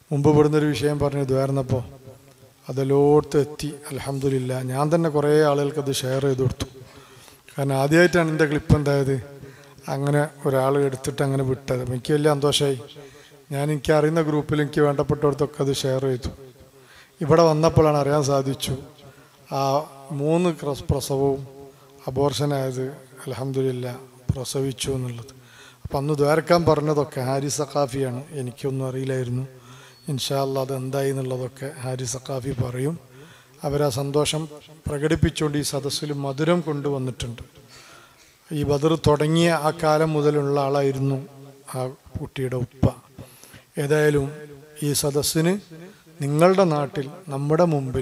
മുമ്പ് ഇവിടുന്ന് ഒരു വിഷയം പറഞ്ഞു ഇതായിരുന്നപ്പോൾ അതിലോട്ട് എത്തി അലഹമില്ല ഞാൻ തന്നെ കുറേ ആളുകൾക്ക് അത് ഷെയർ ചെയ്ത് കൊടുത്തു കാരണം ആദ്യമായിട്ടാണ് എൻ്റെ ക്ലിപ്പ് എന്തായത് അങ്ങനെ ഒരാൾ എടുത്തിട്ട് അങ്ങനെ വിട്ടത് എനിക്ക് വലിയ സന്തോഷമായി ഞാൻ എനിക്ക് അറിയുന്ന ഗ്രൂപ്പിൽ എനിക്ക് വേണ്ടപ്പെട്ടവർക്കൊക്കെ അത് ഷെയർ ചെയ്തു ഇവിടെ വന്നപ്പോഴാണ് അറിയാൻ സാധിച്ചു ആ മൂന്ന് ക്രസ് പ്രസവവും അബോർഷനായത് അലഹമില്ല പ്രസവിച്ചു എന്നുള്ളത് അപ്പം അന്ന് ദ്വാരക്കാൻ പറഞ്ഞതൊക്കെ ഹാരി സഖാഫിയാണ് എനിക്കൊന്നും അറിയില്ലായിരുന്നു ഇൻഷാല്ല അത് എന്തായി എന്നുള്ളതൊക്കെ ഹാരി സഖാഫി പറയും അവരാ സന്തോഷം പ്രകടിപ്പിച്ചുകൊണ്ട് ഈ സദസ്സിൽ മധുരം കൊണ്ടുവന്നിട്ടുണ്ട് ഈ ബദർ തുടങ്ങിയ ആ കാലം മുതലുള്ള ആളായിരുന്നു ആ കുട്ടിയുടെ ഉപ്പ ഏതായാലും ഈ സദസ്സിന് നിങ്ങളുടെ നാട്ടിൽ നമ്മുടെ മുമ്പിൽ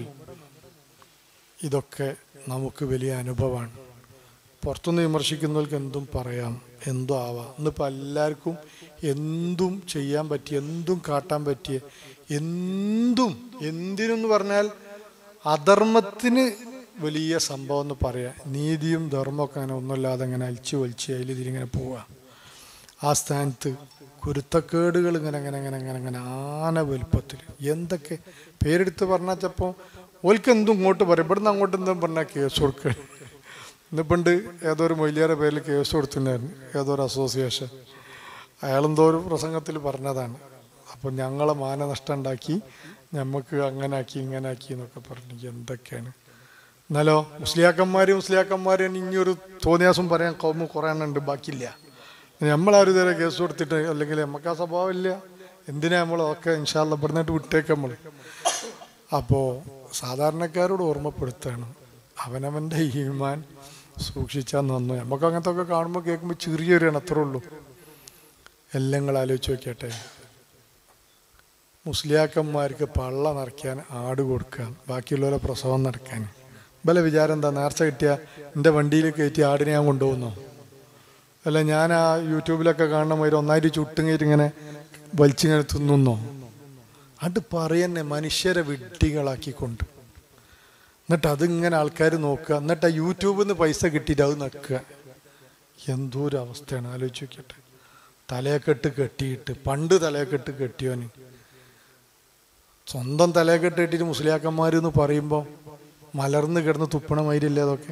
ഇതൊക്കെ നമുക്ക് വലിയ അനുഭവമാണ് പുറത്തുനിന്ന് വിമർശിക്കുന്നവർക്ക് എന്തും പറയാം എന്തും ആവാം ഇന്നിപ്പോൾ എല്ലാവർക്കും എന്തും ചെയ്യാൻ പറ്റിയ എന്തും കാട്ടാൻ പറ്റിയ എന്തും എന്തിനെന്ന് പറഞ്ഞാൽ അധർമ്മത്തിന് വലിയ സംഭവം എന്ന് പറയാം നീതിയും ധർമ്മമൊക്കെ അങ്ങനെ ഒന്നുമില്ലാതെ അങ്ങനെ അലിച്ചു വലിച്ച് അതിൽ ഇതിലിങ്ങനെ പോവുക ആ സ്ഥാനത്ത് കുരുത്തക്കേടുകൾ ഇങ്ങനെ അങ്ങനെ അങ്ങനെ അങ്ങനെ അങ്ങനെ ആന വലുപ്പത്തിൽ എന്തൊക്കെ പേരെടുത്ത് പറഞ്ഞാൽ ചിലപ്പോൾ ഓൽക്ക് എന്തും ഇങ്ങോട്ട് പറയും ഇവിടുന്ന് അങ്ങോട്ട് എന്തും പറഞ്ഞാൽ കേസ് കൊടുക്കുക ഇന്നിപ്പണ്ട് ഏതോ ഒരു മൊയ്ലിയാരെ പേരിൽ കേസ് കൊടുത്തിട്ടുണ്ടായിരുന്നു ഏതോ ഒരു അസോസിയേഷൻ അയാളെന്തോ ഒരു പ്രസംഗത്തിൽ പറഞ്ഞതാണ് അപ്പോൾ ഞങ്ങളെ മാനനഷ്ടം ഉണ്ടാക്കി നമുക്ക് അങ്ങനെ ആക്കി ഇങ്ങനെ ആക്കി എന്നൊക്കെ പറഞ്ഞു എന്തൊക്കെയാണ് എന്നാലോ മുസ്ലിയാക്കന്മാർ മുസ്ലിയാക്കന്മാർ ഇനിയൊരു തോന്നിയാസം പറയാൻ കൗമ് കുറേ എണ്ണം ഉണ്ട് ബാക്കിയില്ല നമ്മളാരും ഇതുവരെ കേസ് കൊടുത്തിട്ട് അല്ലെങ്കിൽ നമുക്ക് ആ സ്വഭാവം ഇല്ല എന്തിനാ നമ്മൾ ഒക്കെ ഇൻഷാല്ല ഇവിടുന്നിട്ട് വിട്ടേക്ക് നമ്മൾ അപ്പോൾ സാധാരണക്കാരോട് ഓർമ്മപ്പെടുത്താണ് അവനവൻ്റെ ഈമാൻ സൂക്ഷിച്ചാൽ നന്നു നമുക്ക് അങ്ങനത്തെ ഒക്കെ കാണുമ്പോൾ കേൾക്കുമ്പോൾ ചെറിയൊരു അത്രേ ഉള്ളൂ എല്ലാം നിങ്ങൾ ആലോചിച്ച് നോക്കിയട്ടെ മുസ്ലിയാക്കന്മാർക്ക് പള്ള നിറയ്ക്കാൻ ആട് കൊടുക്കാൻ ബാക്കിയുള്ളവരെ പ്രസവം നടക്കാൻ ബല വിചാരം എന്താ നേർച്ച കിട്ടിയ എൻ്റെ വണ്ടിയിൽ കയറ്റി ആടിനെ ഞാൻ കൊണ്ടുപോകുന്നു അല്ല ഞാൻ ആ യൂട്യൂബിലൊക്കെ കാണുന്ന മാതിരി ഒന്നായിട്ട് ചുട്ടുങ്ങയിട്ട് ഇങ്ങനെ വലിച്ചിങ്ങനെ തിന്നുന്നോ അത് പറയുന്നെ മനുഷ്യരെ വിഡ്ഢികളാക്കിക്കൊണ്ട് എന്നിട്ട് അതിങ്ങനെ ആൾക്കാർ നോക്കുക എന്നിട്ട് ആ യൂട്യൂബിൽ നിന്ന് പൈസ കിട്ടിയിട്ട് അത് നക്കുക എന്തോ ഒരു അവസ്ഥയാണ് ആലോചിച്ച് നോക്കിയട്ടെ തലയെക്കെട്ട് കെട്ടിയിട്ട് പണ്ട് തലയെക്കെട്ട് കെട്ടിയോന് സ്വന്തം തലയെക്കെട്ട് കെട്ടിയിട്ട് മുസ്ലിയാക്കന്മാർ എന്ന് പറയുമ്പോൾ മലർന്ന് കിടന്ന് തുപ്പണ മൈരില്ലേ അതൊക്കെ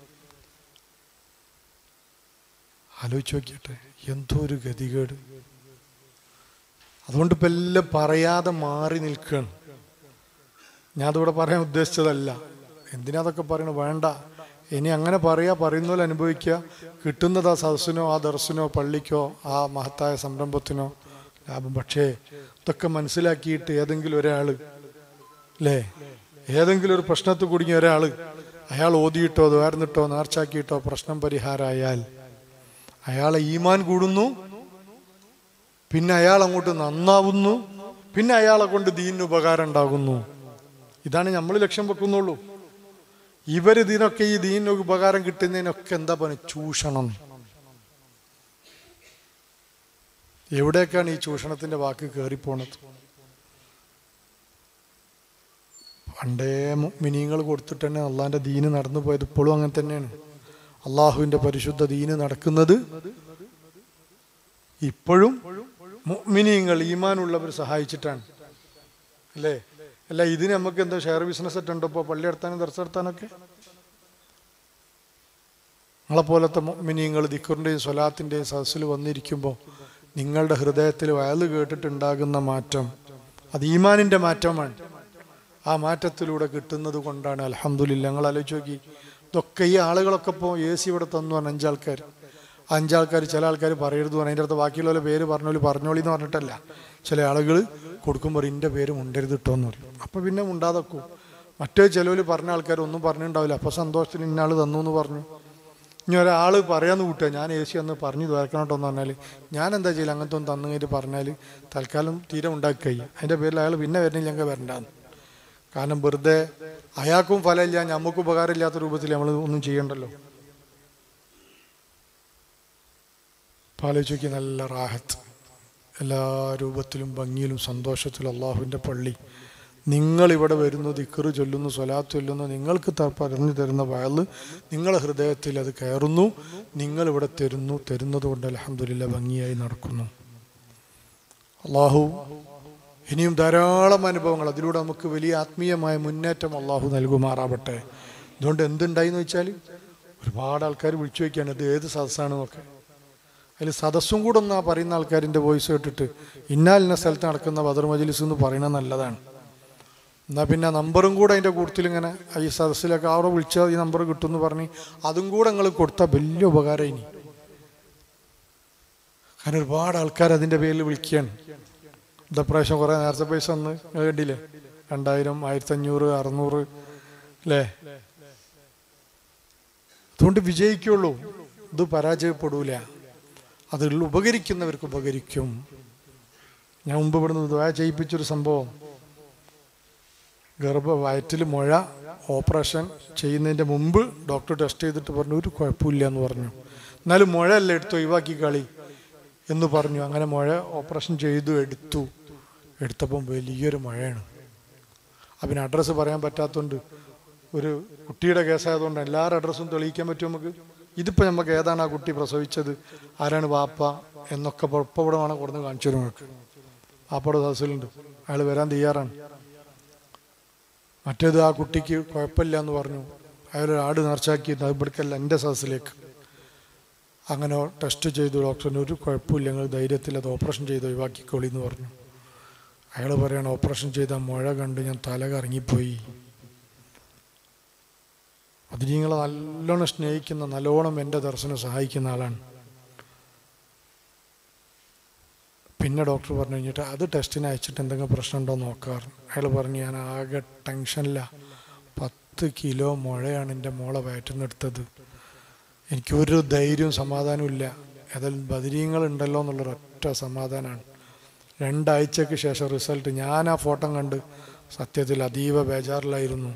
ആലോചിച്ച് നോക്കിയട്ടെ എന്തോ ഒരു ഗതികേട് അതുകൊണ്ട് ഇപ്പം എല്ലാം പറയാതെ മാറി നിൽക്കുകയാണ് ഞാൻ അതിവിടെ പറയാൻ ഉദ്ദേശിച്ചതല്ല എന്തിനാ അതൊക്കെ പറയണ വേണ്ട ഇനി അങ്ങനെ പറയാ പറയുന്ന പോലെ അനുഭവിക്കുക കിട്ടുന്നത് ആ സദസ്സിനോ ആ ദർശനോ പള്ളിക്കോ ആ മഹത്തായ സംരംഭത്തിനോ ലാഭം പക്ഷേ ഇതൊക്കെ മനസ്സിലാക്കിയിട്ട് ഏതെങ്കിലും ഒരാൾ അല്ലേ ഏതെങ്കിലും ഒരു പ്രശ്നത്തിൽ കുടുങ്ങിയ ഒരാൾ അയാൾ ഓതിയിട്ടോ ദ്വാരന്നിട്ടോ നേർച്ചാക്കിയിട്ടോ പ്രശ്നം പരിഹാരമായാൽ അയാളെ ഈമാൻ കൂടുന്നു പിന്നെ അയാൾ അങ്ങോട്ട് നന്നാവുന്നു പിന്നെ അയാളെ കൊണ്ട് ദീനിന് ഉപകാരം ഉണ്ടാകുന്നു ഇതാണ് നമ്മൾ ലക്ഷ്യം വെക്കുന്നുള്ളൂ ഇവർ ഇതിനൊക്കെ ഈ ദീനിന് ഉപകാരം കിട്ടുന്നതിനൊക്കെ എന്താ പറയുക ചൂഷണം എവിടേക്കാണ് ഈ ചൂഷണത്തിന്റെ വാക്ക് കയറിപ്പോണത് പണ്ടേ മിനിങ്ങൾ കൊടുത്തിട്ട് തന്നെ അള്ളാന്റെ ദീന് നടന്നു പോയത് ഇപ്പോഴും അങ്ങനെ തന്നെയാണ് അള്ളാഹുവിന്റെ പരിശുദ്ധ ദീന് നടക്കുന്നത് ഇപ്പോഴും മിനിങ്ങൾ ഈമാനുള്ളവർ സഹായിച്ചിട്ടാണ് അല്ലേ അല്ല ഇതിന് നമുക്ക് എന്തോ ഷെയർ ബിസിനസ് ഒക്കെ ഉണ്ടോ ഇപ്പോൾ പള്ളി നടത്താനും ദർശനം നടത്താനൊക്കെ നിങ്ങളെ പോലത്തെ മിനിങ്ങൾ ദിക്കറിൻ്റെയും സ്വലാത്തിൻ്റെയും സദസ്സിൽ വന്നിരിക്കുമ്പോൾ നിങ്ങളുടെ ഹൃദയത്തിൽ വയല് കേട്ടിട്ടുണ്ടാകുന്ന മാറ്റം അത് ഈമാനിൻ്റെ മാറ്റമാണ് ആ മാറ്റത്തിലൂടെ കിട്ടുന്നത് കൊണ്ടാണ് അലഹമുല്ല ഞങ്ങൾ ആലോചിച്ച് നോക്കി ഇതൊക്കെ ഈ ആളുകളൊക്കെ ഇപ്പോൾ എ സി ഇവിടെ തന്നു പറഞ്ഞ അഞ്ചാൾക്കാർ അഞ്ചാൾക്കാർ ചില ആൾക്കാർ പറയരുത് പറഞ്ഞു അതിൻ്റെ അടുത്ത് ബാക്കിയുള്ളവരെ പേര് പറഞ്ഞോളി പറഞ്ഞോളി എന്ന് പറഞ്ഞിട്ടല്ല ചില ആളുകൾ കൊടുക്കുമ്പോൾ എൻ്റെ പേര് മുണ്ടരുത് ഇട്ടോന്ന് പറയും അപ്പോൾ പിന്നെ മുണ്ടാതെക്കും മറ്റേ ചിലവർ പറഞ്ഞ ആൾക്കാർ ഒന്നും പറഞ്ഞിട്ടുണ്ടാവില്ല അപ്പോൾ സന്തോഷത്തിന് ഇന്നാൾ തന്നു എന്ന് പറഞ്ഞു ഇനി ഒരാൾ പറയാന്ന് കൂട്ടുക ഞാൻ എ സി അന്ന് പറഞ്ഞു ദ്വാരക്കണോട്ടോ എന്ന് പറഞ്ഞാൽ ഞാൻ എന്താ ചെയ്യില്ല അങ്ങനത്തെ ഒന്ന് തന്നു കഴിഞ്ഞിട്ട് പറഞ്ഞാൽ തൽക്കാലം തീരെ ഉണ്ടാക്കുക അതിൻ്റെ പേരിൽ അയാൾ പിന്നെ വരുന്നില്ലെങ്കിൽ വരണ്ടാന്ന് കാരണം വെറുതെ അയാൾക്കും ഫലമില്ല നമുക്കും ഉപകാരമില്ലാത്ത രൂപത്തിൽ നമ്മൾ ഒന്നും ചെയ്യണ്ടല്ലോ ആലോചിക്കുക നല്ല റാഹത്ത് എല്ലാ രൂപത്തിലും ഭംഗിയിലും സന്തോഷത്തിലും അള്ളാഹുവിൻ്റെ പള്ളി നിങ്ങളിവിടെ വരുന്നു ദിക്കറ് ചൊല്ലുന്നു സ്വലാത്ത് ചൊല്ലുന്നു നിങ്ങൾക്ക് ത- പറഞ്ഞു തരുന്ന വയല് നിങ്ങളെ ഹൃദയത്തിൽ അത് കയറുന്നു നിങ്ങളിവിടെ തരുന്നു തരുന്നത് കൊണ്ട് അലഹമില്ല ഭംഗിയായി നടക്കുന്നു അള്ളാഹു ഇനിയും ധാരാളം അനുഭവങ്ങൾ അതിലൂടെ നമുക്ക് വലിയ ആത്മീയമായ മുന്നേറ്റം അള്ളാഹു നൽകുമാറാവട്ടെ അതുകൊണ്ട് എന്തുണ്ടായിന്ന് വെച്ചാൽ ഒരുപാട് ആൾക്കാർ വിളിച്ചു വയ്ക്കുകയാണ് ഇത് ഏത് സദസ്സാണെന്നൊക്കെ അതിൽ സദസ്സും കൂടെ ഒന്ന് ആ പറയുന്ന ആൾക്കാരിൻ്റെ വോയിസ് കേട്ടിട്ട് ഇന്നാലിന്ന സ്ഥലത്ത് നടക്കുന്ന ബദർ മജ്ലിസ് എന്ന് പറയുന്നത് നല്ലതാണ് എന്നാൽ പിന്നെ നമ്പറും കൂടെ അതിൻ്റെ കൂട്ടത്തിൽ ഇങ്ങനെ ഈ സദസ്സിലൊക്കെ അവിടെ വിളിച്ചാൽ ഈ നമ്പർ കിട്ടുമെന്ന് പറഞ്ഞ് അതും കൂടെ നിങ്ങൾ കൊടുത്താൽ വലിയ ഉപകാരം ഇനി കാരണം ഒരുപാട് ആൾക്കാർ അതിൻ്റെ പേരിൽ വിളിക്കുകയാണ് ഇതാ പ്രാവശ്യം കുറേ നേരത്തെ പൈസ ഒന്ന് നിങ്ങൾ കണ്ടില്ലേ രണ്ടായിരം ആയിരത്തി അഞ്ഞൂറ് അറുന്നൂറ് അല്ലേ അതുകൊണ്ട് വിജയിക്കുള്ളൂ ഇത് പരാജയപ്പെടൂല അതിൽ ഉപകരിക്കുന്നവർക്ക് ഉപകരിക്കും ഞാൻ മുമ്പ് ഇവിടുന്ന് ദ്വാ ചെയ്യിപ്പിച്ചൊരു സംഭവം ഗർഭ വയറ്റിൽ മുഴ ഓപ്പറേഷൻ ചെയ്യുന്നതിൻ്റെ മുമ്പ് ഡോക്ടർ ടെസ്റ്റ് ചെയ്തിട്ട് പറഞ്ഞു ഒരു കുഴപ്പമില്ല എന്ന് പറഞ്ഞു എന്നാലും മുഴയല്ല എടുത്തു ഒഴിവാക്കി കളി എന്ന് പറഞ്ഞു അങ്ങനെ മുഴ ഓപ്പറേഷൻ ചെയ്തു എടുത്തു എടുത്തപ്പം വലിയൊരു മഴയാണ് അപ്പം അഡ്രസ്സ് പറയാൻ പറ്റാത്തതുകൊണ്ട് ഒരു കുട്ടിയുടെ കേസായതുകൊണ്ട് എല്ലാവരുടെ അഡ്രസ്സും തെളിയിക്കാൻ പറ്റും നമുക്ക് ഇതിപ്പോൾ നമുക്ക് ഏതാണ് ആ കുട്ടി പ്രസവിച്ചത് ആരാണ് വാപ്പ എന്നൊക്കെ ഇപ്പോൾ ഇവിടെ വേണം കൊടുന്ന് കാണിച്ചു തരും നമുക്ക് വാപ്പയുടെ സദസ്സിലുണ്ട് അയാൾ വരാൻ തയ്യാറാണ് മറ്റേത് ആ കുട്ടിക്ക് കുഴപ്പമില്ല എന്ന് പറഞ്ഞു അയാൾ ആട് നേർച്ചാക്കിയിട്ട് അത് ഇവിടേക്കല്ല എൻ്റെ സദസ്സിലേക്ക് അങ്ങനെ ടെസ്റ്റ് ചെയ്തു ഡോക്ടറിന് ഒരു കുഴപ്പമില്ല ഞങ്ങൾ ധൈര്യത്തിൽ അത് ഓപ്പറേഷൻ ചെയ്ത് ഒഴിവാക്കിക്കോളി എന്ന് പറഞ്ഞു അയാൾ പറയണം ഓപ്പറേഷൻ ചെയ്ത മുഴ കണ്ട് ഞാൻ തല കറങ്ങിപ്പോയി അത് നിങ്ങളെ നല്ലോണം സ്നേഹിക്കുന്ന നല്ലോണം എൻ്റെ ദർശനം സഹായിക്കുന്ന ആളാണ് പിന്നെ ഡോക്ടർ പറഞ്ഞു കഴിഞ്ഞിട്ട് അത് ടെസ്റ്റിന് അയച്ചിട്ട് എന്തെങ്കിലും പ്രശ്നമുണ്ടോ നോക്കാറ് അയാൾ പറഞ്ഞു ഞാൻ ആകെ ടെൻഷനില്ല പത്ത് കിലോ മുഴയാണ് എൻ്റെ മോളെ വയറ്റുന്ന എടുത്തത് എനിക്കൊരു ധൈര്യവും സമാധാനവും ഇല്ല അതിൽ ബദിരീങ്ങളുണ്ടല്ലോ എന്നുള്ളൊരൊറ്റ സമാധാനമാണ് രണ്ടാഴ്ചക്ക് ശേഷം റിസൾട്ട് ഞാൻ ആ ഫോട്ടോ കണ്ട് സത്യത്തിൽ അതീവ ബേജാറിലായിരുന്നു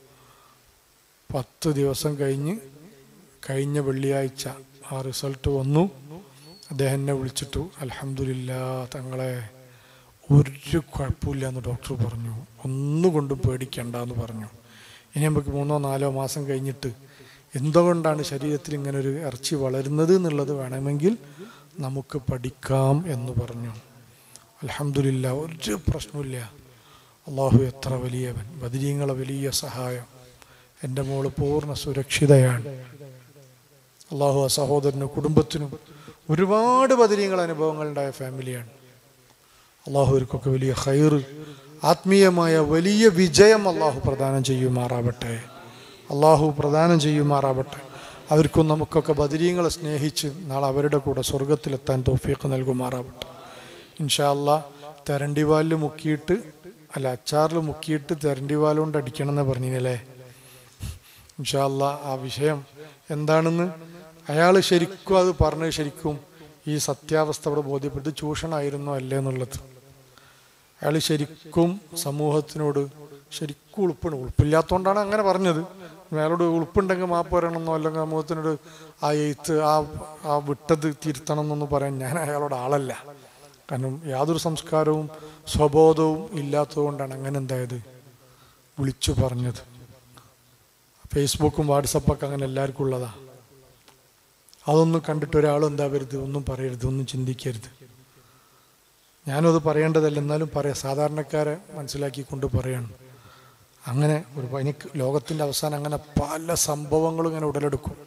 പത്ത് ദിവസം കഴിഞ്ഞ് കഴിഞ്ഞ വെള്ളിയാഴ്ച ആ റിസൾട്ട് വന്നു അദ്ദേഹം എന്നെ വിളിച്ചിട്ടു അലഹമില്ല തങ്ങളെ ഒരു കുഴപ്പമില്ല എന്ന് ഡോക്ടർ പറഞ്ഞു ഒന്നുകൊണ്ടും പേടിക്കണ്ട എന്ന് പറഞ്ഞു ഇനി നമുക്ക് മൂന്നോ നാലോ മാസം കഴിഞ്ഞിട്ട് എന്തുകൊണ്ടാണ് ശരീരത്തിൽ ഇങ്ങനെ ഒരു ഇറച്ചി വളരുന്നത് എന്നുള്ളത് വേണമെങ്കിൽ നമുക്ക് പഠിക്കാം എന്ന് പറഞ്ഞു അലഹമില്ല ഒരു പ്രശ്നമില്ല അള്ളാഹു എത്ര വലിയവൻ ബദിരീങ്ങളെ വലിയ സഹായം എൻ്റെ മോള് പൂർണ്ണ സുരക്ഷിതയാണ് അള്ളാഹു ആ സഹോദരനും കുടുംബത്തിനും ഒരുപാട് ബദിരീങ്ങൾ അനുഭവങ്ങൾ ഉണ്ടായ ഫാമിലിയാണ് അള്ളാഹുവർക്കൊക്കെ വലിയ ഹൈറ് ആത്മീയമായ വലിയ വിജയം അള്ളാഹു പ്രദാനം ചെയ്യുമാറാവട്ടെ അള്ളാഹു പ്രദാനം ചെയ്യുമാറാവട്ടെ അവർക്കും നമുക്കൊക്കെ ബദിരീങ്ങളെ സ്നേഹിച്ച് നാളെ അവരുടെ കൂടെ സ്വർഗത്തിലെത്താൻ തോഫീക്ക് നൽകുമാറാവട്ടെ ഇൻഷാ അല്ലാ തെരണ്ടിവാലിൽ മുക്കിയിട്ട് അല്ല അച്ചാറിൽ മുക്കിയിട്ട് തെരണ്ടിവാൽ കൊണ്ട് അടിക്കണം എന്ന് പറഞ്ഞില്ലേ ഇൻഷാ അല്ലാ ആ വിഷയം എന്താണെന്ന് അയാൾ ശരിക്കും അത് പറഞ്ഞത് ശരിക്കും ഈ സത്യാവസ്ഥ അവിടെ ബോധ്യപ്പെടുത്തി ചൂഷണമായിരുന്നോ അല്ലേ എന്നുള്ളത് അയാൾ ശരിക്കും സമൂഹത്തിനോട് ശരിക്കും ഉളുപ്പാണ് ഉളുപ്പില്ലാത്തതുകൊണ്ടാണ് അങ്ങനെ പറഞ്ഞത് അയാളോട് ഉളുപ്പുണ്ടെങ്കിൽ മാപ്പ് പറയണമെന്നോ അല്ലെങ്കിൽ സമൂഹത്തിനോട് ആ എഴുത്ത് ആ ആ വിട്ടത് തിരുത്തണം എന്നൊന്നും പറയാൻ ഞാൻ അയാളോട് ആളല്ല കാരണം യാതൊരു സംസ്കാരവും സ്വബോധവും ഇല്ലാത്തതുകൊണ്ടാണ് അങ്ങനെ എന്തായത് വിളിച്ചു പറഞ്ഞത് ഫേസ്ബുക്കും വാട്സപ്പൊക്കെ അങ്ങനെ എല്ലാവർക്കും ഉള്ളതാ അതൊന്നും കണ്ടിട്ട് ഒരാളും എന്താവരുത് ഒന്നും പറയരുത് ഒന്നും ചിന്തിക്കരുത് ഞാനും അത് പറയേണ്ടതല്ല എന്നാലും പറയാം സാധാരണക്കാരെ മനസ്സിലാക്കിക്കൊണ്ട് പറയണം അങ്ങനെ ഒരു എനിക്ക് ലോകത്തിൻ്റെ അവസാനം അങ്ങനെ പല സംഭവങ്ങളും ഇങ്ങനെ ഉടലെടുക്കും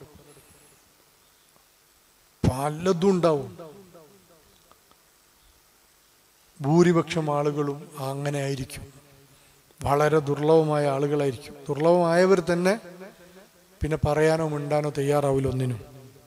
പലതും ഉണ്ടാവും ഭൂരിപക്ഷം ആളുകളും അങ്ങനെ ആയിരിക്കും വളരെ ദുർലഭമായ ആളുകളായിരിക്കും ദുർലഭമായവർ തന്നെ പിന്നെ പറയാനോ മിണ്ടാനോ തയ്യാറാവില്ല ഒന്നിനും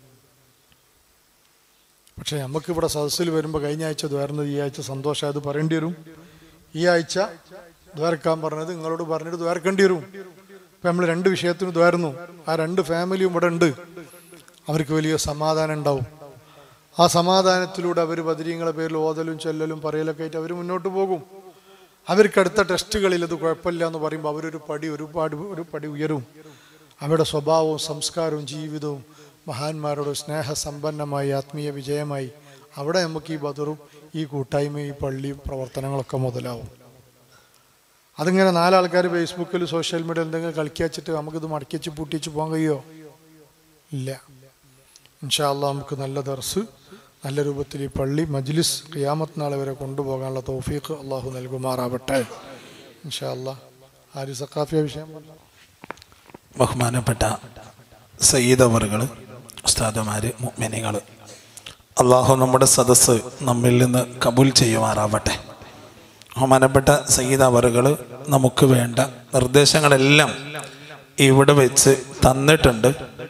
പക്ഷെ നമുക്കിവിടെ സദസ്സിൽ വരുമ്പോൾ കഴിഞ്ഞ ആഴ്ച ദ്വാരുന്നത് ഈ ആഴ്ച സന്തോഷം അത് പറയേണ്ടി വരും ഈ ആഴ്ച ദ്വാരക്കാൻ പറഞ്ഞത് നിങ്ങളോട് പറഞ്ഞിട്ട് ദ്വാരക്കേണ്ടി വരും ഇപ്പം നമ്മൾ രണ്ട് വിഷയത്തിന് ദ്വാരുന്നു ആ രണ്ട് ഫാമിലിയും ഇവിടെ ഉണ്ട് അവർക്ക് വലിയ സമാധാനം ഉണ്ടാവും ആ സമാധാനത്തിലൂടെ അവർ ബദരീങ്ങളെ പേരിൽ ഓതലും ചെല്ലലും പറയലൊക്കെ ആയിട്ട് അവർ മുന്നോട്ട് പോകും അവർക്ക് അടുത്ത ടെസ്റ്റുകളിൽ അത് കുഴപ്പമില്ല എന്ന് പറയുമ്പോൾ അവരൊരു പടി ഒരുപാട് ഒരു പടി ഉയരും അവരുടെ സ്വഭാവവും സംസ്കാരവും ജീവിതവും മഹാന്മാരോട് സ്നേഹസമ്പന്നമായി ആത്മീയ വിജയമായി അവിടെ നമുക്ക് ഈ ബദറും ഈ കൂട്ടായ്മയും ഈ പള്ളിയും പ്രവർത്തനങ്ങളൊക്കെ മുതലാവും അതിങ്ങനെ നാലാൾക്കാർ ഫേസ്ബുക്കിൽ സോഷ്യൽ മീഡിയ എന്തെങ്കിലും കളിക്കാച്ചിട്ട് നമുക്കിത് മടക്കിച്ച് പൂട്ടിച്ച് പോകാൻ കഴിയോ ഇല്ല ഇൻഷാല്ല നമുക്ക് നല്ല ദർസ് നല്ല രൂപത്തിൽ ഈ പള്ളി മജ്ലിസ് ഖിയാമത്ത് നാളെ വരെ കൊണ്ടുപോകാനുള്ള തൗഫീഖ് അള്ളാഹു നൽകുമാറാവട്ടെ ഇൻഷാ അല്ലാ ആര് സക്കാഫിയ വിഷയം പറഞ്ഞു ബഹുമാനപ്പെട്ട സയ്യിദ് അവറുകൾ ഉസ്താദുമാർ മുഅ്മിനീങ്ങൾ അള്ളാഹു നമ്മുടെ സദസ്സ് നമ്മിൽ നിന്ന് കബൂൽ ചെയ്യുമാറാവട്ടെ ബഹുമാനപ്പെട്ട സയ്യിദ് അവറുകൾ നമുക്ക് വേണ്ട നിർദ്ദേശങ്ങളെല്ലാം ഇവിടെ വെച്ച് തന്നിട്ടുണ്ട്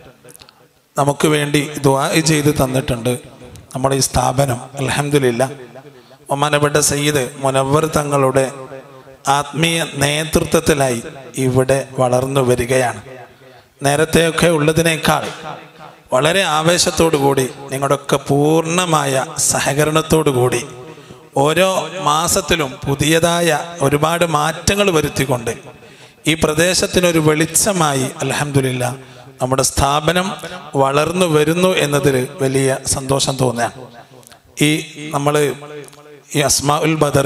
നമുക്ക് വേണ്ടി ദുആ ചെയ്ത് തന്നിട്ടുണ്ട് നമ്മുടെ ഈ സ്ഥാപനം അലഹമില്ല ഒമാനപ്പെട്ട സയ്യിദ് മുനവർ തങ്ങളുടെ ആത്മീയ നേതൃത്വത്തിലായി ഇവിടെ വളർന്നു വരികയാണ് നേരത്തെയൊക്കെ ഉള്ളതിനേക്കാൾ വളരെ ആവേശത്തോടു കൂടി നിങ്ങളുടെയൊക്കെ പൂർണ്ണമായ സഹകരണത്തോടു കൂടി ഓരോ മാസത്തിലും പുതിയതായ ഒരുപാട് മാറ്റങ്ങൾ വരുത്തിക്കൊണ്ട് ഈ പ്രദേശത്തിനൊരു വെളിച്ചമായി അലഹമില്ല നമ്മുടെ സ്ഥാപനം വളർന്നു വരുന്നു എന്നതിൽ വലിയ സന്തോഷം തോന്നുകയാണ് ഈ നമ്മൾ ഈ അസ്മാ ഉൽ ബദർ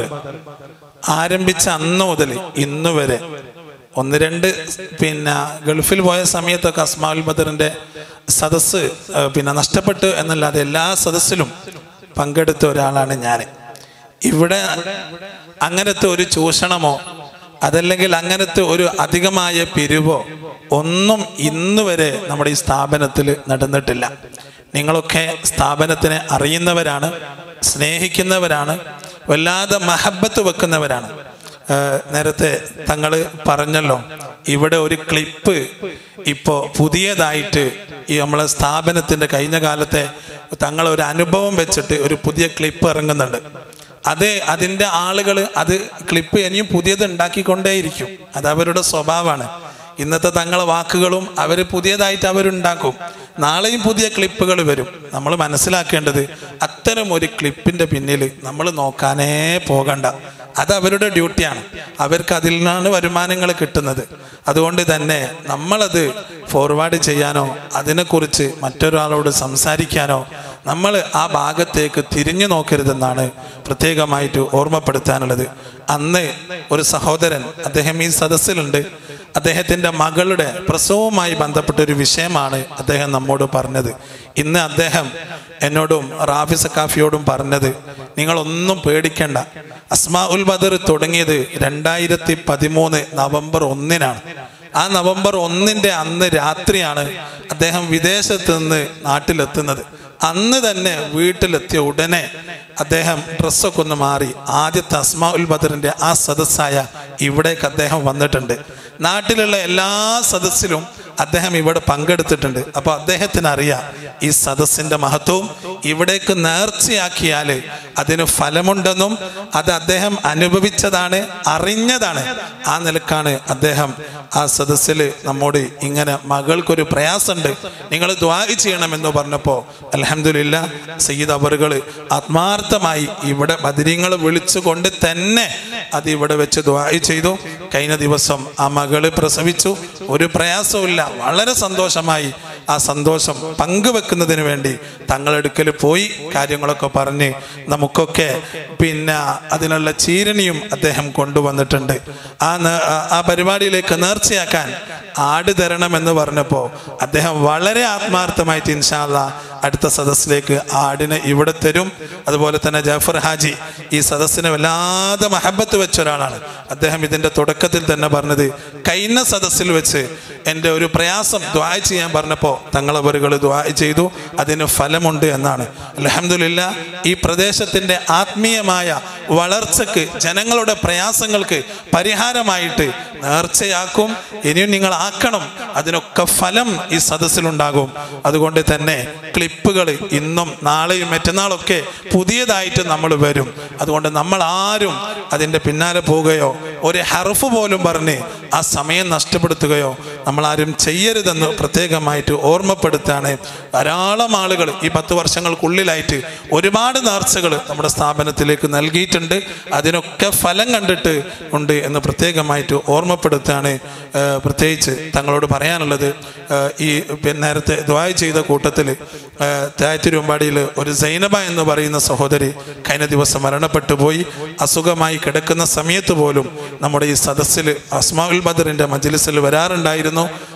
ആരംഭിച്ച അന്ന് മുതൽ ഇന്ന് വരെ ഒന്ന് രണ്ട് പിന്നെ ഗൾഫിൽ പോയ സമയത്തൊക്കെ അസ്മാ ഉൽ ബദറിന്റെ സദസ്സ് ഏഹ്, പിന്നെ നഷ്ടപ്പെട്ടു എന്നല്ലാതെ എല്ലാ സദസ്സിലും പങ്കെടുത്ത ഒരാളാണ് ഞാൻ ഇവിടെ അങ്ങനത്തെ ഒരു ചൂഷണമോ അതല്ലെങ്കിൽ അങ്ങനത്തെ ഒരു അധികമായ പിരിവോ ഒന്നും ഇന്ന് വരെ നമ്മുടെ ഈ സ്ഥാപനത്തിൽ നടന്നിട്ടില്ല നിങ്ങളൊക്കെ സ്ഥാപനത്തിനെ അറിയുന്നവരാണ് സ്നേഹിക്കുന്നവരാണ് വല്ലാതെ മഹബത്ത് വെക്കുന്നവരാണ് ഏഹ് നേരത്തെ തങ്ങൾ പറഞ്ഞല്ലോ ഇവിടെ ഒരു ക്ലിപ്പ് ഇപ്പോൾ പുതിയതായിട്ട് ഈ നമ്മളെ സ്ഥാപനത്തിന്റെ കഴിഞ്ഞ കാലത്തെ തങ്ങൾ ഒരു അനുഭവം വെച്ചിട്ട് ഒരു പുതിയ ക്ലിപ്പ് ഇറങ്ങുന്നുണ്ട് അത് അതിൻ്റെ ആളുകൾ അത് ക്ലിപ്പ് ഇനിയും പുതിയത് ഉണ്ടാക്കിക്കൊണ്ടേയിരിക്കും അത് അവരുടെ സ്വഭാവമാണ് ഇന്നത്തെ തങ്ങളെ വാക്കുകളും അവർ പുതിയതായിട്ട് അവരുണ്ടാക്കും നാളെയും പുതിയ ക്ലിപ്പുകൾ വരും നമ്മൾ മനസ്സിലാക്കേണ്ടത് അത്തരം ഒരു ക്ലിപ്പിന്റെ പിന്നിൽ നമ്മൾ നോക്കാനേ പോകണ്ട അത് അവരുടെ ഡ്യൂട്ടിയാണ് അവർക്ക് അതിൽ നിന്നാണ് വരുമാനങ്ങൾ കിട്ടുന്നത് അതുകൊണ്ട് തന്നെ നമ്മളത് ഫോർവേഡ് ചെയ്യാനോ അതിനെക്കുറിച്ച് മറ്റൊരാളോട് സംസാരിക്കാനോ നമ്മൾ ആ ഭാഗത്തേക്ക് തിരിഞ്ഞു നോക്കരുതെന്നാണ് പ്രത്യേകമായിട്ട് ഓർമ്മപ്പെടുത്താനുള്ളത് അന്ന് ഒരു സഹോദരൻ അദ്ദേഹം ഈ സദസ്സിലുണ്ട് അദ്ദേഹത്തിൻ്റെ മകളുടെ പ്രസവവുമായി ബന്ധപ്പെട്ട ഒരു വിഷയമാണ് അദ്ദേഹം നമ്മോട് പറഞ്ഞത് ഇന്ന് അദ്ദേഹം എന്നോടും റാഫി സക്കാഫിയോടും പറഞ്ഞത് നിങ്ങളൊന്നും പേടിക്കണ്ട അസ്മാ ഉൽ ബദർ തുടങ്ങിയത് രണ്ടായിരത്തി പതിമൂന്ന് നവംബർ ഒന്നിനാണ് ആ നവംബർ ഒന്നിന്റെ അന്ന് രാത്രിയാണ് അദ്ദേഹം വിദേശത്ത് നിന്ന് നാട്ടിലെത്തുന്നത് അന്ന് തന്നെ വീട്ടിലെത്തിയ ഉടനെ അദ്ദേഹം ഡ്രസ്സൊക്കെ ഒന്ന് മാറി ആദ്യത്തെ അസ്മാ ഉൽ ബദറിന്റെ ആ സദസ്സായ ഇവിടേക്ക് അദ്ദേഹം വന്നിട്ടുണ്ട് നാട്ടിലുള്ള എല്ലാ സദസ്സിലും അദ്ദേഹം ഇവിടെ പങ്കെടുത്തിട്ടുണ്ട് അപ്പോൾ അദ്ദേഹത്തിന് അറിയാം ഈ സദസ്സിന്റെ മഹത്വവും ഇവിടേക്ക് നേർച്ചയാക്കിയാൽ അതിന് ഫലമുണ്ടെന്നും അത് അദ്ദേഹം അനുഭവിച്ചതാണ് അറിഞ്ഞതാണ് ആ നിലക്കാണ് അദ്ദേഹം ആ സദസ്സിൽ നമ്മോട് ഇങ്ങനെ മകൾക്കൊരു പ്രയാസമുണ്ട് നിങ്ങൾ ദ്വാരി ചെയ്യണമെന്ന് പറഞ്ഞപ്പോൾ അലഹമില്ല സയ്യിദ് അവറുകൾ ആത്മാർത്ഥമായി ഇവിടെ ബദിരിങ്ങൾ വിളിച്ചുകൊണ്ട് തന്നെ അത് ഇവിടെ വെച്ച് ദ്വാരി ചെയ്തു കഴിഞ്ഞ ദിവസം ആ മകള് പ്രസവിച്ചു ഒരു പ്രയാസവുമില്ല വളരെ സന്തോഷമായി ആ സന്തോഷം പങ്കുവെക്കുന്നതിന് വേണ്ടി തങ്ങളെടുക്കൽ പോയി കാര്യങ്ങളൊക്കെ പറഞ്ഞ് നമുക്കൊക്കെ പിന്നെ അതിനുള്ള ചീരണിയും അദ്ദേഹം കൊണ്ടുവന്നിട്ടുണ്ട് ആ നേ- ആ- ആ പരിപാടിയിലേക്ക് നേർച്ചയാക്കാൻ ആട് തരണമെന്ന് പറഞ്ഞപ്പോൾ അദ്ദേഹം വളരെ ആത്മാർത്ഥമായിട്ട് ഇൻഷാല്ല അടുത്ത സദസ്സിലേക്ക് ആടിനെ ഇവിടെ തരും അതുപോലെ തന്നെ ജാഫർ ഹാജി ഈ സദസ്സിനെ വല്ലാതെ മഹബത്ത് വെച്ച ഒരാളാണ് അദ്ദേഹം ഇതിന്റെ തുടക്കത്തിൽ തന്നെ പറഞ്ഞത് കഴിഞ്ഞ സദസ്സിൽ വെച്ച് എൻ്റെ ഒരു പ്രയാസം ദ്വാ ചെയ്യാൻ പറഞ്ഞപ്പോൾ തങ്ങളവരുകൾ ദ്വാ ചെയ്തു അതിന് ഫലമുണ്ട് എന്നാണ് അലഹമില്ല ഈ പ്രദേശത്തിന്റെ ആത്മീയമായ വളർച്ചക്ക് ജനങ്ങളുടെ പ്രയാസങ്ങൾക്ക് പരിഹാരമായിട്ട് നേർച്ചയാക്കും ഇനിയും നിങ്ങൾ ആക്കണം അതിനൊക്കെ ഫലം ഈ സദസ്സിലുണ്ടാകും അതുകൊണ്ട് തന്നെ ക്ലിപ്പുകൾ ഇന്നും നാളെയും മറ്റന്നാളൊക്കെ പുതിയതായിട്ട് നമ്മൾ വരും അതുകൊണ്ട് നമ്മൾ ആരും അതിൻ്റെ പിന്നാലെ പോവുകയോ ഒരു ഹർഫ് പോലും പറഞ്ഞ് ആ സമയം നഷ്ടപ്പെടുത്തുകയോ നമ്മൾ ആരും ചെയ്യരുതെന്ന് പ്രത്യേകമായിട്ട് ഓർമ്മപ്പെടുത്താണ് ധാരാളം ആളുകൾ ഈ പത്ത് വർഷങ്ങൾക്കുള്ളിലായിട്ട് ഒരുപാട് നേർച്ചകൾ നമ്മുടെ സ്ഥാപനത്തിലേക്ക് നൽകിയിട്ടുണ്ട് അതിനൊക്കെ ഫലം കണ്ടിട്ട് ഉണ്ട് എന്ന് പ്രത്യേകമായിട്ട് ഓർമ്മപ്പെടുത്താണ് ഏഹ് പ്രത്യേകിച്ച് തങ്ങളോട് പറയാനുള്ളത് ഏഹ് ഈ പിന്നെ നേരത്തെ ദ്വായ ചെയ്ത കൂട്ടത്തിൽ തായത്തിരുമ്പാടിയിൽ ഒരു സൈനബ എന്ന് പറയുന്ന സഹോദരി കഴിഞ്ഞ ദിവസം മരണപ്പെട്ടു പോയി അസുഖമായി കിടക്കുന്ന സമയത്ത് പോലും നമ്മുടെ ഈ സദസ്സിൽ അസ്മാഉൽ ബദറിന്റെ മജ്ലിസിൽ വരാറുണ്ടായിരുന്നു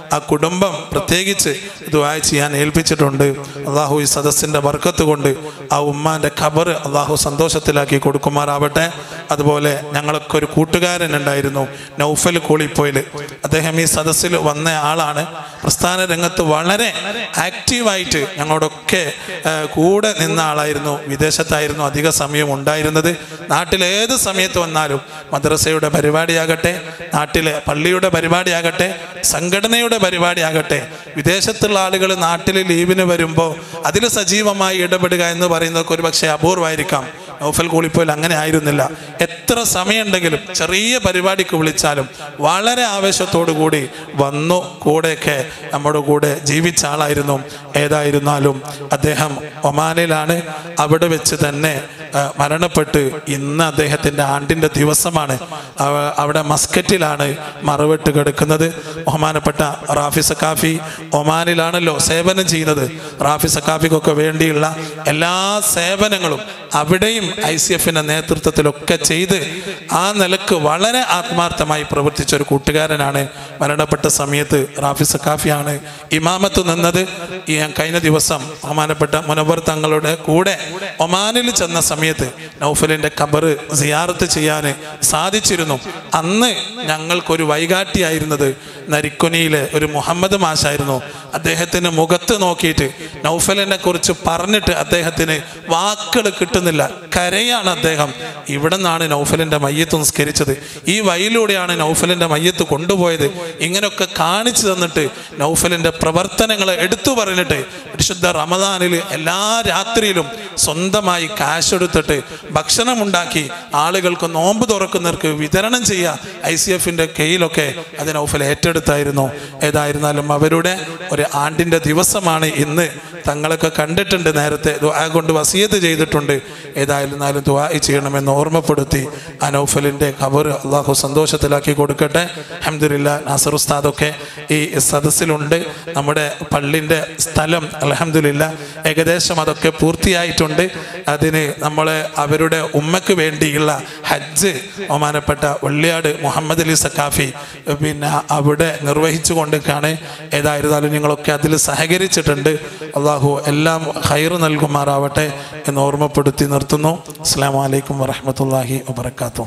ആ കുടുംബം പ്രത്യേകിച്ച് ദുആ ചെയ്യാൻ ഏൽപ്പിച്ചിട്ടുണ്ട് അള്ളാഹു ഈ സദസ്സിന്റെ ബർക്കത്ത് കൊണ്ട് ആ ഉമ്മാന്റെ ഖബർ അള്ളാഹു സന്തോഷത്തിലാക്കി കൊടുക്കുമാറാവട്ടെ അതുപോലെ ഞങ്ങളൊക്കെ ഒരു കൂട്ടുകാരൻ ഉണ്ടായിരുന്നു നൗഫൽ കൂളിപ്പോയിൽ അദ്ദേഹം ഈ സദസ്സിൽ വന്ന ആളാണ് പ്രസ്ഥാന രംഗത്ത് വളരെ ആക്റ്റീവായിട്ട് ഞങ്ങളോടൊക്കെ ആ, കൂടെ നിന്ന ആളായിരുന്നു വിദേശത്തായിരുന്നു അധിക സമയം ഉണ്ടായിരുന്നത് നാട്ടിൽ ഏത് സമയത്ത് വന്നാലും മദ്രസയുടെ പരിപാടിയാകട്ടെ നാട്ടിലെ പള്ളിയുടെ പരിപാടിയാകട്ടെ സംഘടനയുടെ പരിപാടിയാകട്ടെ വിദേശത്തുള്ള ആളുകൾ നാട്ടിൽ ലീവിന് വരുമ്പോൾ അതിൽ സജീവമായി ഇടപെടുക എന്ന് പറയുന്നതൊക്കെ ഒരു പക്ഷേ അപൂർവമായിരിക്കാം നൗഫൽ കൂളിപ്പോയിൽ അങ്ങനെ ആയിരുന്നില്ല എത്ര സമയമുണ്ടെങ്കിലും ചെറിയ പരിപാടിക്ക് വിളിച്ചാലും വളരെ ആവേശത്തോടു കൂടി വന്നു കൂടെയൊക്കെ നമ്മുടെ കൂടെ ജീവിച്ച ആളായിരുന്നു ഏതായിരുന്നാലും അദ്ദേഹം ഒമാനിലാണ് അവിടെ വെച്ച് തന്നെ ആ, മരണപ്പെട്ട് ഇന്ന് അദ്ദേഹത്തിൻ്റെ ആണ്ടിൻ്റെ ദിവസമാണ് അവ- അവിടെ മസ്കറ്റിലാണ് മറവിട്ട് കിടക്കുന്നത് ബഹുമാനപ്പെട്ട റാഫി സക്കാഫി ഒമാനിലാണല്ലോ സേവനം ചെയ്യുന്നത് റാഫി സക്കാഫിക്കൊക്കെ വേണ്ടിയുള്ള എല്ലാ സേവനങ്ങളും അവിടെയും ഐ സി എഫിൻ്റെ നേതൃത്വത്തിലൊക്കെ ചെയ്ത് ആ നിലക്ക് വളരെ ആത്മാർത്ഥമായി പ്രവർത്തിച്ച ഒരു കൂട്ടുകാരനാണ് മരണപ്പെട്ട സമയത്ത് റാഫി സക്കാഫിയാണ് ഇമാമത്ത് നിന്നത് ഈ ഞാൻ കഴിഞ്ഞ ദിവസം ബഹുമാനപ്പെട്ട മുനവർ തങ്ങളുടെ കൂടെ ഒമാനിൽ ചെന്ന സമയത്ത് നൗഫലിന്റെ ഖബർ സിയാറത്ത് ചെയ്യാൻ സാധിച്ചിരുന്നു അന്ന് ഞങ്ങൾക്കൊരു വൈകാട്ടിയായിരുന്നത് നരിക്കുനിയിലെ ഒരു മുഹമ്മദ് മാഷായിരുന്നു അദ്ദേഹത്തിന് മുഖത്ത് നോക്കിയിട്ട് നൗഫലിനെ കുറിച്ച് പറഞ്ഞിട്ട് അദ്ദേഹത്തിന് വാക്കുകൾ കിട്ടുന്നില്ല കരയാണ് അദ്ദേഹം ഇവിടെ നിന്നാണ് നൗഫലിന്റെ മയ്യത്ത് നിസ്കരിച്ചത് ഈ വഴിയിലൂടെയാണ് നൗഫലിന്റെ മയ്യത്ത് കൊണ്ടുപോയത് ഇങ്ങനെയൊക്കെ കാണിച്ചു തന്നിട്ട് നൗഫലിന്റെ പ്രവർത്തനങ്ങളെ എടുത്തു പറഞ്ഞിട്ട് പരിശുദ്ധ റമദാനിൽ എല്ലാ രാത്രിയിലും സ്വന്തമായി കാശ് എടുത്തിട്ട് ഭക്ഷണമുണ്ടാക്കി ആളുകൾക്ക് നോമ്പ് തുറക്കുന്നവർക്ക് വിതരണം ചെയ്യുക ഐ സി എഫിന്റെ കയ്യിലൊക്കെ അത് നൗഫൽ ഏറ്റെടുത്തായിരുന്നു ഏതായിരുന്നാലും അവരുടെ ഒരു ആണ്ടിന്റെ ദിവസമാണ് ഇന്ന് തങ്ങളൊക്കെ കണ്ടിട്ടുണ്ട് നേരത്തെ ദുആ കൊണ്ട് വസീയത്ത് ചെയ്തിട്ടുണ്ട് ഏതായിരുന്നാലും ദുആ ചെയ്യണമെന്ന് ഓർമ്മപ്പെടുത്തി ആ നൗഫലിന്റെ ഖബർ അള്ളാഹു സന്തോഷത്തിലാക്കി കൊടുക്കട്ടെ അഹമ്മദില്ല നാസർ ഉസ്താദൊക്കെ ഈ സദസ്സിലുണ്ട് നമ്മുടെ പള്ളിൻ്റെ സ്ഥലം അലഹമില്ല ഏകദേശം അതൊക്കെ പൂർത്തിയായിട്ടുണ്ട് അതിന് നമ്മൾ അവരുടെ ഉമ്മക്ക് വേണ്ടിയുള്ള ഹജ്ജ് ബഹുമാനപ്പെട്ട വെള്ളിയാട് മുഹമ്മദ് അലി സക്കാഫി പിന്നെ അവിടെ നിർവഹിച്ചു കൊണ്ടിരിക്കുകയാണ് ഏതായിരുന്നാലും നിങ്ങളൊക്കെ അതിൽ സഹകരിച്ചിട്ടുണ്ട് അള്ളാഹു എല്ലാം ഹൈർ നൽകുമാറാവട്ടെ എന്ന് ഓർമ്മപ്പെടുത്തി നിർത്തുന്നു അസ്സാം വലൈക്കും വറഹമത്തല്ലാഹി വബർക്കാത്തു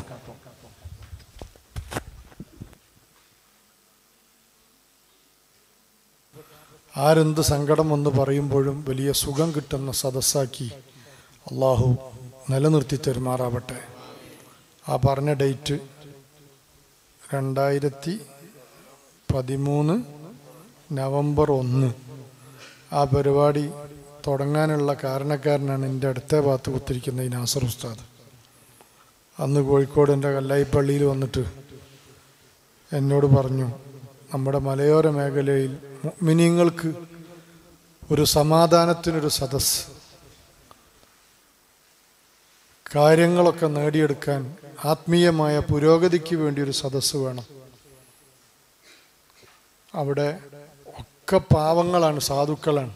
ആരെന്ത് സങ്കടം എന്ന് പറയുമ്പോഴും വലിയ സുഖം കിട്ടുന്ന സദസ്സാക്കി അള്ളാഹു നിലനിർത്തി തെരുമാറാവട്ടെ ആ പറഞ്ഞ ഡേറ്റ് രണ്ടായിരത്തി പതിമൂന്ന് നവംബർ ഒന്ന് ആ പരിപാടി തുടങ്ങാനുള്ള കാരണക്കാരനാണ് എൻ്റെ അടുത്ത ഭാഗത്ത് കുത്തിരിക്കുന്ന ഈ നാസർ ഉസ്താദ് അന്ന് കോഴിക്കോട് എൻ്റെ കല്ലായിപ്പള്ളിയിൽ വന്നിട്ട് എന്നോട് പറഞ്ഞു നമ്മുടെ മലയോര മേഖലയിൽ മിനിങ്ങൾക്ക് ഒരു സമാധാനത്തിനൊരു സദസ് കാര്യങ്ങളൊക്കെ നേടിയെടുക്കാൻ ആത്മീയമായ പുരോഗതിക്ക് വേണ്ടി ഒരു സദസ്സ് വേണം അവിടെ ഒക്കെ പാവങ്ങളാണ് സാധുക്കളാണ്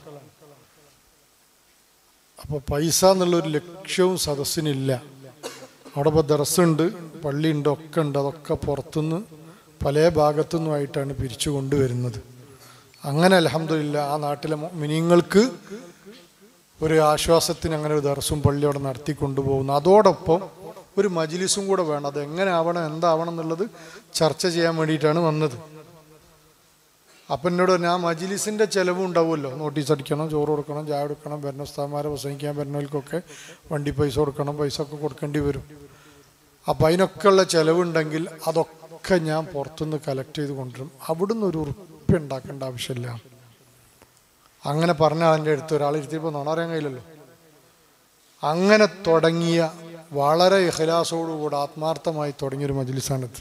അപ്പോൾ പൈസ എന്നുള്ളൊരു ലക്ഷ്യവും സദസ്സിനില്ല അവിടെ ഇപ്പോൾ ദർസുണ്ട് പള്ളിയുണ്ട് ഒക്കെ ഉണ്ട് അതൊക്കെ പുറത്തുനിന്ന് പല ഭാഗത്തുനിന്നുമായിട്ടാണ് പിരിച്ചു കൊണ്ടുവരുന്നത് അങ്ങനെ അലഹമില്ല ആ നാട്ടിലെ മിനിങ്ങൾക്ക് ഒരു ആശ്വാസത്തിന് അങ്ങനെ ഒരു ദർസും പള്ളി അവിടെ നടത്തി കൊണ്ടുപോകുന്നു അതോടൊപ്പം ഒരു മജിലിസും കൂടെ വേണം അത് എങ്ങനെ ആവണം എന്താവണം എന്നുള്ളത് ചർച്ച ചെയ്യാൻ വേണ്ടിയിട്ടാണ് വന്നത് അപ്പം എന്നോട് പറഞ്ഞു, ആ മജിലിസിൻ്റെ ചിലവും ഉണ്ടാവുമല്ലോ നോട്ടീസ് അടിക്കണം ചോറ് കൊടുക്കണം ചായ കൊടുക്കണം ഭരണസ്ഥാന്മാരെ പ്രസംഗിക്കാൻ വരുന്നവർക്കൊക്കെ വണ്ടി പൈസ കൊടുക്കണം പൈസ ഒക്കെ കൊടുക്കേണ്ടി വരും അപ്പം അതിനൊക്കെയുള്ള ചിലവുണ്ടെങ്കിൽ അതൊക്കെ ഞാൻ പുറത്തുനിന്ന് കളക്ട് ചെയ്ത് കൊണ്ടുവരും അവിടുന്ന് ഒരു ഉറുപ്പ് ഉണ്ടാക്കേണ്ട ആവശ്യമില്ല അങ്ങനെ പറഞ്ഞ അതിൻ്റെ അടുത്ത് ഒരാൾ ഇരുത്തിയപ്പോൾ നുണ അറിയാൻ കഴിയില്ലല്ലോ അങ്ങനെ തുടങ്ങിയ വളരെ ഇഹലാസോടുകൂടെ ആത്മാർത്ഥമായി തുടങ്ങിയൊരു മജ്ലിസാണിത്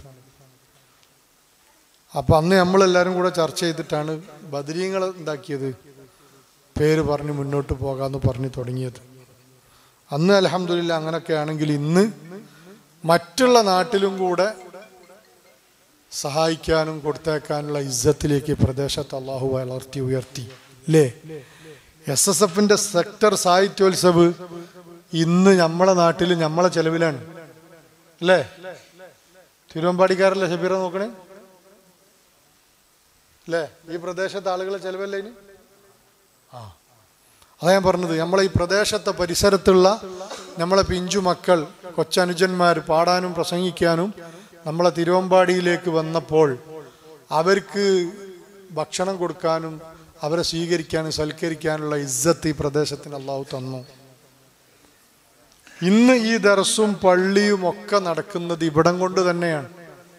അപ്പം അന്ന് നമ്മളെല്ലാവരും കൂടെ ചർച്ച ചെയ്തിട്ടാണ് ബദരീങ്ങൾ ഉണ്ടാക്കിയത് പേര് പറഞ്ഞ് മുന്നോട്ട് പോകാമെന്ന് പറഞ്ഞ് തുടങ്ങിയത് അന്ന് അലഹമില്ല അങ്ങനെയൊക്കെ ആണെങ്കിൽ ഇന്ന് മറ്റുള്ള നാട്ടിലും കൂടെ സഹായിക്കാനും കൊടുത്തേക്കാനുള്ള ഇജ്ജത്തിലേക്ക് ഈ പ്രദേശത്ത് അള്ളാഹു വളർത്തി ഉയർത്തി അല്ലേ എസ് എസ് എഫിന്റെ സെക്ടർ സാഹിത്യോത്സവ് ഇന്ന് നമ്മളെ നാട്ടിൽ നമ്മളെ ചെലവിലാണ് അല്ലേ തിരുവമ്പാടിക്കാരല്ലേ ഷബീറ നോക്കണേ അല്ലേ ഈ പ്രദേശത്തെ ആളുകളെ ചെലവല്ലേ ഇനി ആ അതാ ഞാൻ പറഞ്ഞത് നമ്മളെ ഈ പ്രദേശത്തെ പരിസരത്തുള്ള നമ്മളെ പിഞ്ചു മക്കൾ കൊച്ചനുജന്മാർ പാടാനും പ്രസംഗിക്കാനും നമ്മളെ തിരുവമ്പാടിയിലേക്ക് വന്നപ്പോൾ അവർക്ക് ഭക്ഷണം കൊടുക്കാനും അവരെ സ്വീകരിക്കാനും സൽക്കരിക്കാനുള്ള ഇജ്ജത്ത് ഈ പ്രദേശത്തിന് അള്ളാഹു തന്നു ഇന്ന് ഈ ദർസും പള്ളിയും ഒക്കെ നടക്കുന്നത് ഇവിടം കൊണ്ട് തന്നെയാണ്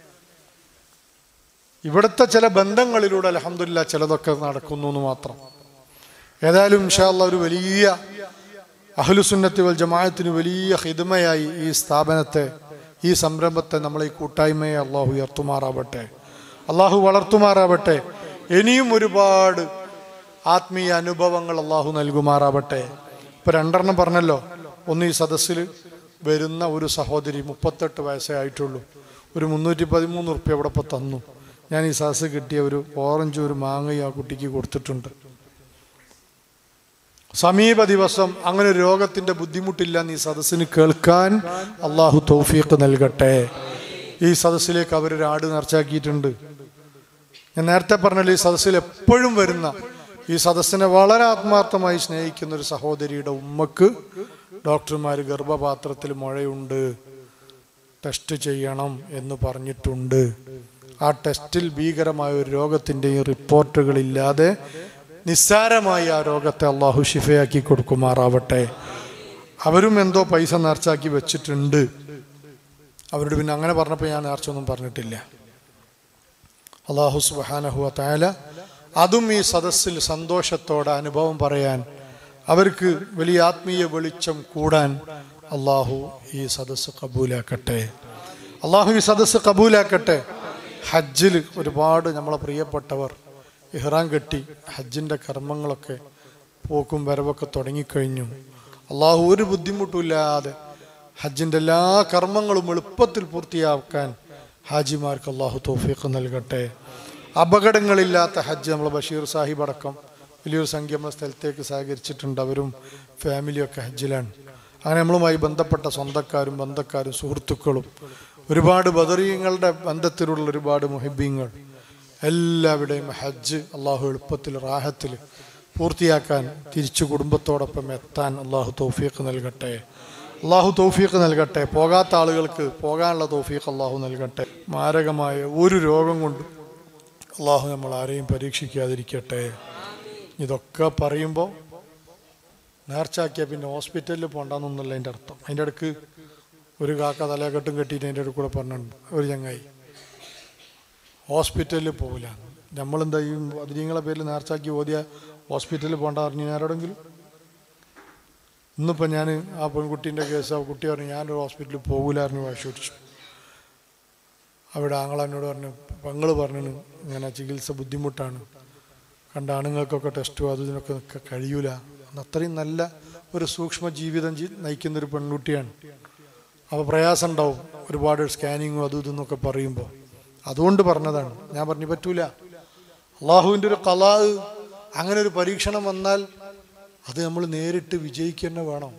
ഇവിടുത്തെ ചില ബന്ധങ്ങളിലൂടെ അലഹമില്ല ചിലതൊക്കെ നടക്കുന്നു എന്ന് മാത്രം ഏതായാലും ഇൻഷാല്ല ഒരു വലിയ അഹ്ലുസുന്നത്തി വൽ ജമാഅത്തിന് വലിയ ഹിദ്മയായി ഈ സ്ഥാപനത്തെ ഈ സംരംഭത്തെ നമ്മളെ ഈ കൂട്ടായ്മയെ അള്ളാഹു ഉയർത്തുമാറാവട്ടെ അള്ളാഹു വളർത്തുമാറാവട്ടെ ഇനിയും ഒരുപാട് ആത്മീയ അനുഭവങ്ങൾ അള്ളാഹു നൽകുമാറാവട്ടെ ഇപ്പൊ രണ്ടെണ്ണം പറഞ്ഞല്ലോ ഒന്ന് ഈ സദസ്സിൽ വരുന്ന ഒരു സഹോദരി മുപ്പത്തെട്ട് വയസ്സേ ആയിട്ടുള്ളൂ ഒരു മുന്നൂറ്റി പതിമൂന്ന് ഉറുപ്പ്യ ഇവിടെ ഇപ്പോൾ തന്നു ഞാൻ ഈ സദസ്സ് കിട്ടിയ ഒരു ഓറഞ്ച് ഒരു മാങ്ങയും ആ കുട്ടിക്ക് കൊടുത്തിട്ടുണ്ട് സമീപ ദിവസം അങ്ങനെ ഒരു രോഗത്തിന്റെ ബുദ്ധിമുട്ടില്ലെന്ന് ഈ സദസ്സിന് കേൾക്കാൻ അള്ളാഹു തൗഫീഖ് നൽകട്ടെ ഈ സദസ്സിലേക്ക് അവരൊരു ആട് നേർച്ചാക്കിയിട്ടുണ്ട് ഞാൻ നേരത്തെ പറഞ്ഞല്ലോ ഈ സദസ്സിൽ എപ്പോഴും വരുന്ന ഈ സദസ്സിനെ വളരെ ആത്മാർത്ഥമായി സ്നേഹിക്കുന്ന ഒരു സഹോദരിയുടെ ഉമ്മക്ക് ഡോക്ടർമാർ ഗർഭപാത്രത്തിൽ മുഴയുണ്ട് ടെസ്റ്റ് ചെയ്യണം എന്ന് പറഞ്ഞിട്ടുണ്ട് ആ ടെസ്റ്റിൽ ഭീകരമായ ഒരു രോഗത്തിൻ്റെയും റിപ്പോർട്ടുകളില്ലാതെ നിസ്സാരമായി ആ രോഗത്തെ അള്ളാഹു ഷിഫയാക്കി കൊടുക്കുമാറാവട്ടെ അവരും എന്തോ പൈസ നേർച്ചാക്കി വെച്ചിട്ടുണ്ട് അവരോട് പിന്നെ അങ്ങനെ പറഞ്ഞപ്പോൾ ഞാൻ നേർച്ച ഒന്നും പറഞ്ഞിട്ടില്ല അള്ളാഹു സുബാനഹുവ തായാല അതും ഈ സദസ്സിൽ സന്തോഷത്തോടെ അനുഭവം പറയാൻ അവർക്ക് വലിയ ആത്മീയ വെളിച്ചം കൂടാൻ അള്ളാഹു ഈ സദസ്സ് കബൂലാക്കട്ടെ അള്ളാഹു ഈ സദസ്സ് കബൂലാക്കട്ടെ ഹജ്ജിൽ ഒരുപാട് നമ്മളെ പ്രിയപ്പെട്ടവർ ഇഹ്റാൻ കെട്ടി ഹജ്ജിൻ്റെ കർമ്മങ്ങളൊക്കെ പോക്കും വരവൊക്കെ തുടങ്ങിക്കഴിഞ്ഞു അള്ളാഹു ഒരു ബുദ്ധിമുട്ടുമില്ലാതെ ഹജ്ജിൻ്റെ എല്ലാ കർമ്മങ്ങളും എളുപ്പത്തിൽ പൂർത്തിയാക്കാൻ ഹാജിമാർക്ക് അള്ളാഹു തോഫീഖ് നൽകട്ടെ അപകടങ്ങളില്ലാത്ത ഹജ്ജ് നമ്മൾ ബഷീർ സാഹിബ് അടക്കം വലിയൊരു സംഖ്യ നമ്മളെ സ്ഥലത്തേക്ക് സഹകരിച്ചിട്ടുണ്ട് അവരും ഫാമിലിയൊക്കെ ഹജ്ജിലാണ് അങ്ങനെ നമ്മളുമായി ബന്ധപ്പെട്ട സ്വന്തക്കാരും ബന്ധക്കാരും സുഹൃത്തുക്കളും ഒരുപാട് ബദരീങ്ങളുടെ ബന്ധത്തിലുള്ള ഒരുപാട് മുഹിബീങ്ങൾ എല്ലാവരുടെയും ഹജ്ജ് അള്ളാഹു എളുപ്പത്തിൽ റാഹത്തിൽ പൂർത്തിയാക്കാൻ തിരിച്ചു കുടുംബത്തോടൊപ്പം എത്താൻ അള്ളാഹു തൗഫീഖ് നൽകട്ടെ അള്ളാഹു തൗഫീഖ് നൽകട്ടെ പോകാത്ത ആളുകൾക്ക് പോകാനുള്ള തൗഫീഖ് അള്ളാഹു നൽകട്ടെ മാരകമായ ഒരു രോഗം കൊണ്ട് അള്ളാഹു നമ്മൾ ആരെയും പരീക്ഷിക്കാതിരിക്കട്ടെ ഇതൊക്കെ പറയുമ്പോൾ നേർച്ചാക്കിയ പിന്നെ ഹോസ്പിറ്റലിൽ പോകണ്ടെന്നൊന്നുമല്ല അതിൻ്റെ അർത്ഥം അതിൻ്റെ ഇടക്ക് ഒരു കാക്ക തലകെട്ടും കെട്ടിയിട്ട് അതിൻ്റെ ഇടയിൽ കൂടെ പറഞ്ഞിട്ടുണ്ട് ഒരു ചങ്ങായി ഹോസ്പിറ്റലിൽ പോകില്ല നമ്മളെന്താ ഈ അതിരിങ്ങളെ പേരിൽ നേർച്ചാക്കി ഓതിയ ഹോസ്പിറ്റലിൽ പോകണ്ട പറഞ്ഞു ആരോടെങ്കിലും ഇന്നിപ്പോൾ ഞാൻ ആ പെൺകുട്ടീൻ്റെ കേസ് ആ കുട്ടി പറഞ്ഞു ഞാനൊരു ഹോസ്പിറ്റലിൽ പോകില്ലായിരുന്നു വാശി പിടിച്ചു അവിടെ ആങ്ങൾ എന്നോട് പറഞ്ഞു പെങ്ങൾ പറഞ്ഞു ഇങ്ങനെ ചികിത്സ ബുദ്ധിമുട്ടാണ് കണ്ട ആണുങ്ങൾക്കൊക്കെ ടെസ്റ്റും അതും ഇതിനൊക്കെ നിൽക്കാൻ കഴിയൂല അന്ന് അത്രയും നല്ല ഒരു സൂക്ഷ്മ ജീവിതം ജി- നയിക്കുന്ന ഒരു പെൺകുട്ടിയാണ് അപ്പോൾ പ്രയാസം ഉണ്ടാവും ഒരുപാട് സ്കാനിങ്ങും അതും ഇതും എന്നൊക്കെ പറയുമ്പോൾ അതുകൊണ്ട് പറഞ്ഞതാണ് ഞാൻ പറഞ്ഞു പറ്റൂല അള്ളാഹുവിൻ്റെ ഒരു കലാ അങ്ങനെ ഒരു പരീക്ഷണം വന്നാൽ അത് നമ്മൾ നേരിട്ട് വിജയിക്കുക തന്നെ വേണം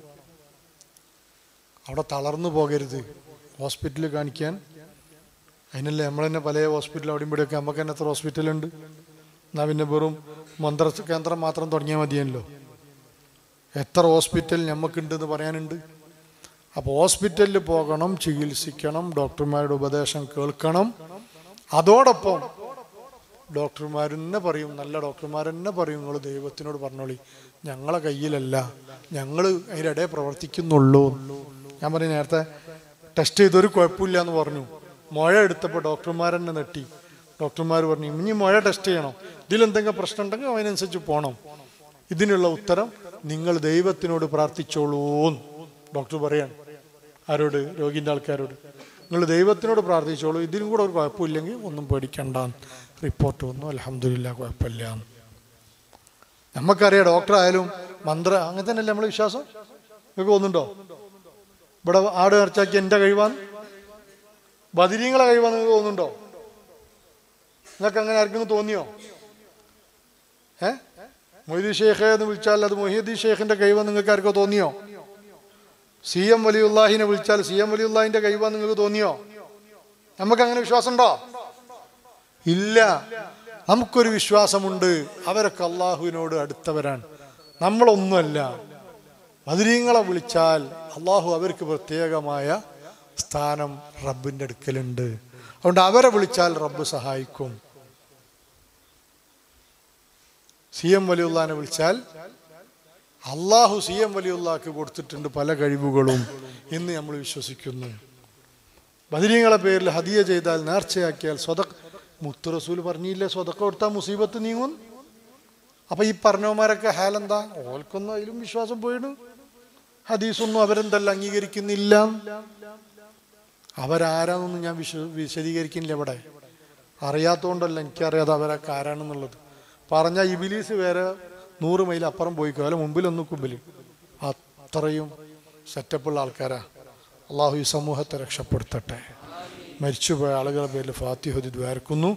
അവിടെ തളർന്നു പോകരുത് ഹോസ്പിറ്റലിൽ കാണിക്കാൻ അതിനല്ലേ നമ്മൾ തന്നെ പല ഹോസ്പിറ്റൽ അവിടെയും ഇവിടെയൊക്കെ നമുക്ക് തന്നെ എത്ര ഹോസ്പിറ്റലുണ്ട് എന്നാൽ പിന്നെ വെറും മന്ത്ര കേന്ദ്രം മാത്രം തുടങ്ങിയാൽ മതിയല്ലോ എത്ര ഹോസ്പിറ്റൽ നമുക്കുണ്ടെന്ന് പറയാനുണ്ട് അപ്പോൾ ഹോസ്പിറ്റലിൽ പോകണം ചികിത്സിക്കണം ഡോക്ടർമാരുടെ ഉപദേശം കേൾക്കണം അതോടൊപ്പം ഡോക്ടർമാർ തന്നെ പറയും നല്ല ഡോക്ടർമാർ തന്നെ പറയും നിങ്ങൾ ദൈവത്തിനോട് പറഞ്ഞോളി ഞങ്ങളെ കയ്യിലല്ല ഞങ്ങൾ അതിൻ്റെ ഇടയിൽ പ്രവർത്തിക്കുന്നുള്ളൂ ഞാൻ പറഞ്ഞു നേരത്തെ ടെസ്റ്റ് ചെയ്തൊരു കുഴപ്പമില്ല എന്ന് പറഞ്ഞു മുഴ എടുത്തപ്പോൾ ഡോക്ടർമാർ തന്നെ നെട്ടി ഡോക്ടർമാർ പറഞ്ഞു ഇനി മുഴ ടെസ്റ്റ് ചെയ്യണം ഇതിലെന്തെങ്കിലും പ്രശ്നം ഉണ്ടെങ്കിൽ അതിനനുസരിച്ച് പോകണം ഇതിനുള്ള ഉത്തരം നിങ്ങൾ ദൈവത്തിനോട് പ്രാർത്ഥിച്ചോളൂ ഡോക്ടർ പറയാണ് ആരോട് രോഗിൻ്റെ ആൾക്കാരോട് നിങ്ങൾ ദൈവത്തിനോട് പ്രാർത്ഥിച്ചോളൂ ഇതിനും കൂടെ ഒരു കുഴപ്പമില്ലെങ്കിൽ ഒന്നും പേടിക്കണ്ട റിപ്പോർട്ട് വന്നു അലഹമില്ല കുഴപ്പമില്ല നമുക്കറിയാം ഡോക്ടർ ആയാലും മന്ത്ര അങ്ങനെ തന്നെയല്ലേ നമ്മളെ വിശ്വാസം നിങ്ങൾക്ക് തോന്നുന്നുണ്ടോ ഇവിടെ ആട് നേർച്ചാക്കി എൻ്റെ കഴിവാന്ന് ബദിരീങ്ങളെ കഴിവാന്ന് നിങ്ങൾക്ക് തോന്നുന്നുണ്ടോ നിങ്ങൾക്ക് അങ്ങനെ ആർക്കെങ്കിലും തോന്നിയോ ഏ മൊയ്തി ഷെയ്ഖെ എന്ന് വിളിച്ചാൽ അത് മൊഹീദ്ദീൻ ഷെയ്ഖിന്റെ കഴിവ് നിങ്ങൾക്ക് ആർക്കോ തോന്നിയോ സി എം വലിയുല്ലാഹിനെ വിളിച്ചാൽ സി എം വലിയുല്ലാഹിന്റെ കഴിവ് നിങ്ങൾക്ക് തോന്നിയോ നമുക്ക് അങ്ങനെ വിശ്വാസം ഉണ്ടോ ഇല്ല നമുക്കൊരു വിശ്വാസമുണ്ട് അവരൊക്കെ അള്ളാഹുവിനോട് അടുത്തവരാണ് നമ്മളൊന്നുമല്ല ബദരീങ്ങളെ വിളിച്ചാൽ അള്ളാഹു അവർക്ക് പ്രത്യേകമായ സ്ഥാനം റബ്ബിൻ്റെ അടുക്കലുണ്ട് അതുകൊണ്ട് അവരെ വിളിച്ചാൽ റബ്ബ് സഹായിക്കും സി എം വലിയുള്ളാനെ വിളിച്ചാൽ അള്ളാഹു സി എം വലിയുള്ളാക്ക് കൊടുത്തിട്ടുണ്ട് പല കഴിവുകളും എന്ന് നമ്മൾ വിശ്വസിക്കുന്നു ബദരീങ്ങളെ പേരിൽ ഹദിയ ചെയ്താൽ നേർച്ചയാക്കിയാൽ സ്വതക് മുത്ത് റസൂൽ പറഞ്ഞില്ലേ സ്വതക്ക കൊടുത്താൽ മുസീബത്ത് നീങ്ങും അപ്പൊ ഈ പറഞ്ഞവന്മാരൊക്കെ ഹാലെന്താ ഓൽക്കൊന്നും അതിലും വിശ്വാസം പോയിടും ഹദീസൊന്നും അവരെന്തല്ല അംഗീകരിക്കുന്നില്ല അവരാരാന്നൊന്നും ഞാൻ വിശ വിശദീകരിക്കുന്നില്ല ഇവിടെ അറിയാത്തതുകൊണ്ടല്ല എനിക്കറിയാതെ അവരൊക്കെ ആരാണെന്നുള്ളത് പറഞ്ഞ ഇബിലീസ് വേറെ നൂറ് മൈൽ അപ്പുറം പോയിക്കോ അല്ല മുമ്പിലൊന്നും കുമ്പിൽ അത്രയും സെറ്റപ്പുള്ള ആൾക്കാരാ അള്ളാഹു ഈ സമൂഹത്തെ രക്ഷപ്പെടുത്തട്ടെ മരിച്ചുപോയ ആളുകളുടെ പേരിൽ ഫാത്തിഹുദി ദ്വാരക്കുന്നു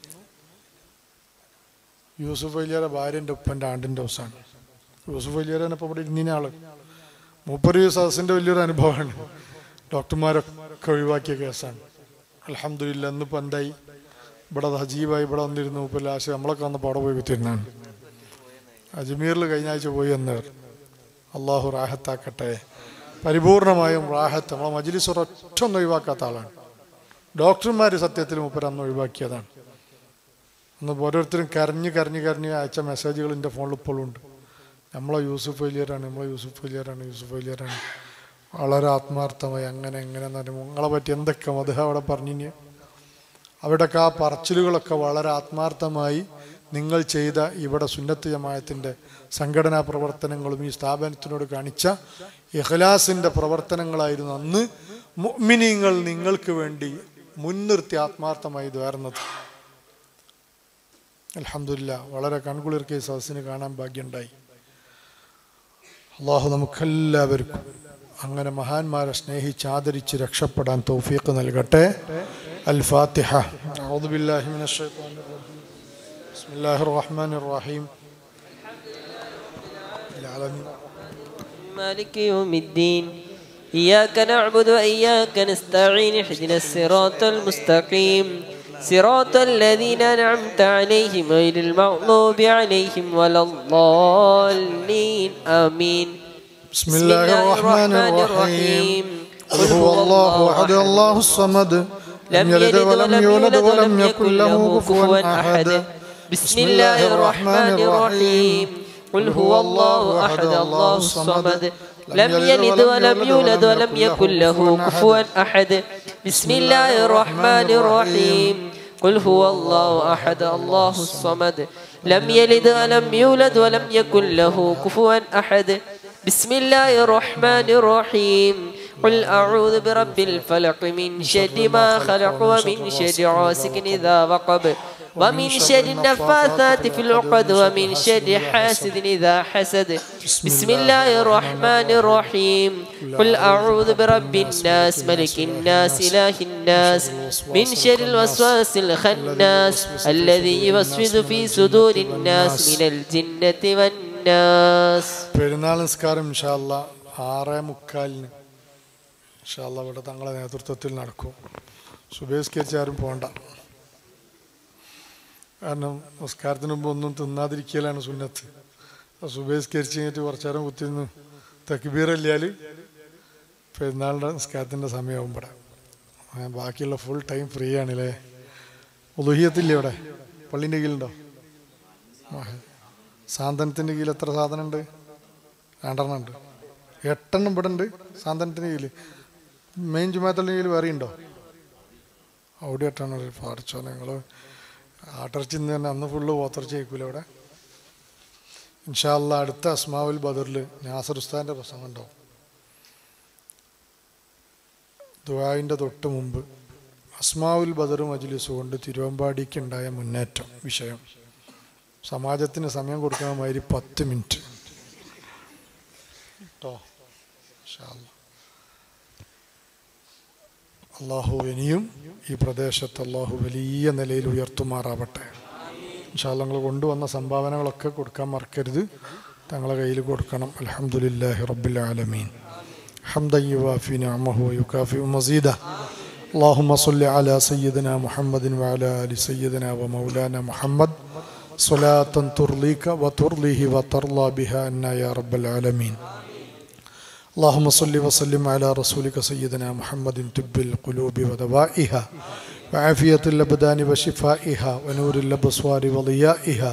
യൂസുഫ് അലിയുടെ ഭാര്യൻ്റെ ഉപ്പൻ്റെ ആണ്ടിൻ്റെ ദിവസമാണ് യൂസുഫ് അലിയറാണ് ഇപ്പോൾ ഇവിടെ ഇരുന്നിന ആള് മൂപ്പര് ഈ സദസ്സിൻ്റെ വലിയൊരു അനുഭവമാണ് ഡോക്ടർമാരൊക്കെ ഒഴിവാക്കിയ കേസാണ് അലഹമില്ല ഇന്നിപ്പോൾ എന്തായി ഇവിടെ ഹജീബായി ഇവിടെ വന്നിരുന്നു ഇപ്പോൾ ലാസ്റ്റ് നമ്മളൊക്കെ വന്ന് അവിടെ പോയി കുത്തിരുന്നാണ് അജ്മീറിൽ കഴിഞ്ഞ ആഴ്ച പോയി എന്നവർ അള്ളാഹു റാഹത്താക്കട്ടെ പരിപൂർണമായും റാഹത്ത് നമ്മളെ മജിലിസ് ഒരൊറ്റ ഒന്നും ഒഴിവാക്കാത്ത ആളാണ് ഡോക്ടർമാർ സത്യത്തിൽ മൂപ്പര് അന്ന് ഒഴിവാക്കിയതാണ് അന്ന് ഓരോരുത്തരും കരഞ്ഞ് കരഞ്ഞ് കരഞ്ഞ് അയച്ച മെസ്സേജുകൾ എൻ്റെ ഫോണിൽ ഇപ്പോഴും ഉണ്ട് നമ്മളെ യൂസുഫ് വലിയറാണ് നമ്മളെ യൂസുഫ് വലിയറാണ് യൂസുഫ് വലിയറാണ് വളരെ ആത്മാർത്ഥമായി അങ്ങനെ എങ്ങനെ എന്ന് പറയുമ്പോൾ നിങ്ങളെ പറ്റി എന്തൊക്കെ മധുഹ അവിടെ പറഞ്ഞു അവിടെയൊക്കെ ആ പറച്ചിലുകളൊക്കെ വളരെ ആത്മാർത്ഥമായി നിങ്ങൾ ചെയ്ത ഇവിടെ സുന്നത്ത് ജമായത്തിൻ്റെ സംഘടനാ പ്രവർത്തനങ്ങളും ഈ സ്ഥാപനത്തിനോട് കാണിച്ച ഇഖ്ലാസിൻ്റെ പ്രവർത്തനങ്ങളായിരുന്നു അന്ന് മുഅ്മിനീങ്ങൾ നിങ്ങൾക്ക് വേണ്ടി മുൻനിർത്തി ആത്മാർത്ഥമായി ദ്വാരുന്നത് അലഹമില്ല വളരെ കൺകുളിർക്കെ ഈ സദസ്സിന് കാണാൻ ഭാഗ്യമുണ്ടായി അള്ളാഹു നമുക്കെല്ലാവർക്കും അങ്ങനെ മഹാന്മാരെ സ്നേഹിച്ച് ആദരിച്ച് രക്ഷപ്പെടാൻ തൗഫീഖ് നൽകട്ടെ അൽ ഫാത്തിഹ أعوذ بالله من الشيطان الرجيم بسم الله الرحمن الرحيم العالمين مالك يوم الدين إياك نعبد وإياك نستعين اهدنا الصراط المستقيم صراط الذين أنعمت عليهم غير المغضوب عليهم ولا الضالين آمين بسم الله الرحمن الرحيم قل هو الله احد الله الصمد لم يلد ولم يولد ولم يكن له كفوا احد بسم الله الرحمن الرحيم قل هو الله أحد الله الصمد لم يلد ولم يولد ولم يكن له كفوا أحد بسم الله الرحمن الرحيم قل هو الله أحد الله الصمد لم يلد ولم يولد ولم يكن له كفوا أحد بسم الله الرحمن الرحيم قل أعوذ برب الفلق من شر ما خلق ومن شر غاسق إذا وقب ومن شر النفاثات في العقد ومن شر حاسد إذا حسد بسم الله الرحمن الرحيم قل أعوذ برب الناس ملك الناس إله الناس من شر الوسواس الخناس الذي يوسوس في صدور الناس من الجنة والناس പെരുന്നാൾ നിസ്കാരം ഇൻഷാല്ല ആറേ മുക്കാലിന് ഇൻഷാല്ല ഇവിടെ തങ്ങളെ നേതൃത്വത്തിൽ നടക്കും സുബേസ്കരിച്ച് ആരും പോകണ്ട കാരണം നിസ്കാരത്തിന് മുമ്പ് ഒന്നും തിന്നാതിരിക്കലാണ് സുന്നത്ത് സുബേസ്കരിച്ച് കഴിഞ്ഞിട്ട് കുറച്ചു നേരം കുത്തിന്ന് തക്ബീറല്ലാൽ പെരുന്നാളിൻ്റെ നിസ്കാരത്തിൻ്റെ സമയമാവും ഇവിടെ ആ, ബാക്കിയുള്ള ഫുൾ ടൈം ഫ്രീ ആണല്ലേ ഉലുഹിയത്തില്ലേ ഇവിടെ പള്ളീൻ്റെ കീഴിലുണ്ടോ സാന്ത്വനത്തിൻ്റെ കീഴിൽ എത്ര സാധനം ഉണ്ട് രണ്ടെണ്ണം ഉണ്ട് എട്ടെണ്ണം ഇവിടെ ഉണ്ട് സാന്ത്വനത്തിൻ്റെ കീഴിൽ മെയിൻ ജുമാത്തള്ളിൻ്റെ കീഴിൽ വേറെ ഉണ്ടോ അവിടെ എട്ടെണ്ണം ഒരു പാടിച്ചോ നിങ്ങൾ ആട്ടിറച്ചി ഇന്ന് തന്നെ അന്ന് ഫുള്ള് പോത്തിറച്ചി കഴിക്കൂല ഇവിടെ ഇൻഷാല്ല അടുത്ത അസ്മാവുൽ ബദറിൽ നാസർ ഉസ്താൻ്റെ പ്രസംഗം ഉണ്ടാവും ദുബായിൻ്റെ തൊട്ട് മുമ്പ് അസ്മാവുൽ ബദർ മജ്ലിസ് കൊണ്ട് തിരുവമ്പാടിക്ക് ഉണ്ടായ മുന്നേറ്റം വിഷയം സമാജത്തിന് സമയം കൊടുക്കുന്ന മാതിരി പത്ത് മിനിറ്റ് കേട്ടോ ഇൻഷാ അല്ലാ. അള്ളാഹു ഇനിയും ഈ പ്രദേശത്ത് അള്ളാഹു വലിയ നിലയിൽ ഉയർത്തുമാറാവട്ടെ ഇൻഷാല്ല നിങ്ങൾ കൊണ്ടുവന്ന സംഭാവനകളൊക്കെ കൊടുക്കാൻ മറക്കരുത് തങ്ങളെ കയ്യിൽ കൊടുക്കണം അലഹമുല്ലാഹി റബ്ബിൽ ആലമീൻ حمدا يوافي نعمه ويكافئ مزيده اللهم صل على سيدنا محمد وعلى آل سيدنا ومولانا محمد صلاة ترضيك وترضيه وترضى بها عنا يا رب العالمين اللهم صل وسلم على رسولك سيدنا محمد طب القلوب ودوائها وعافية الأبدان وشفائها ونور الأبصار وضيائها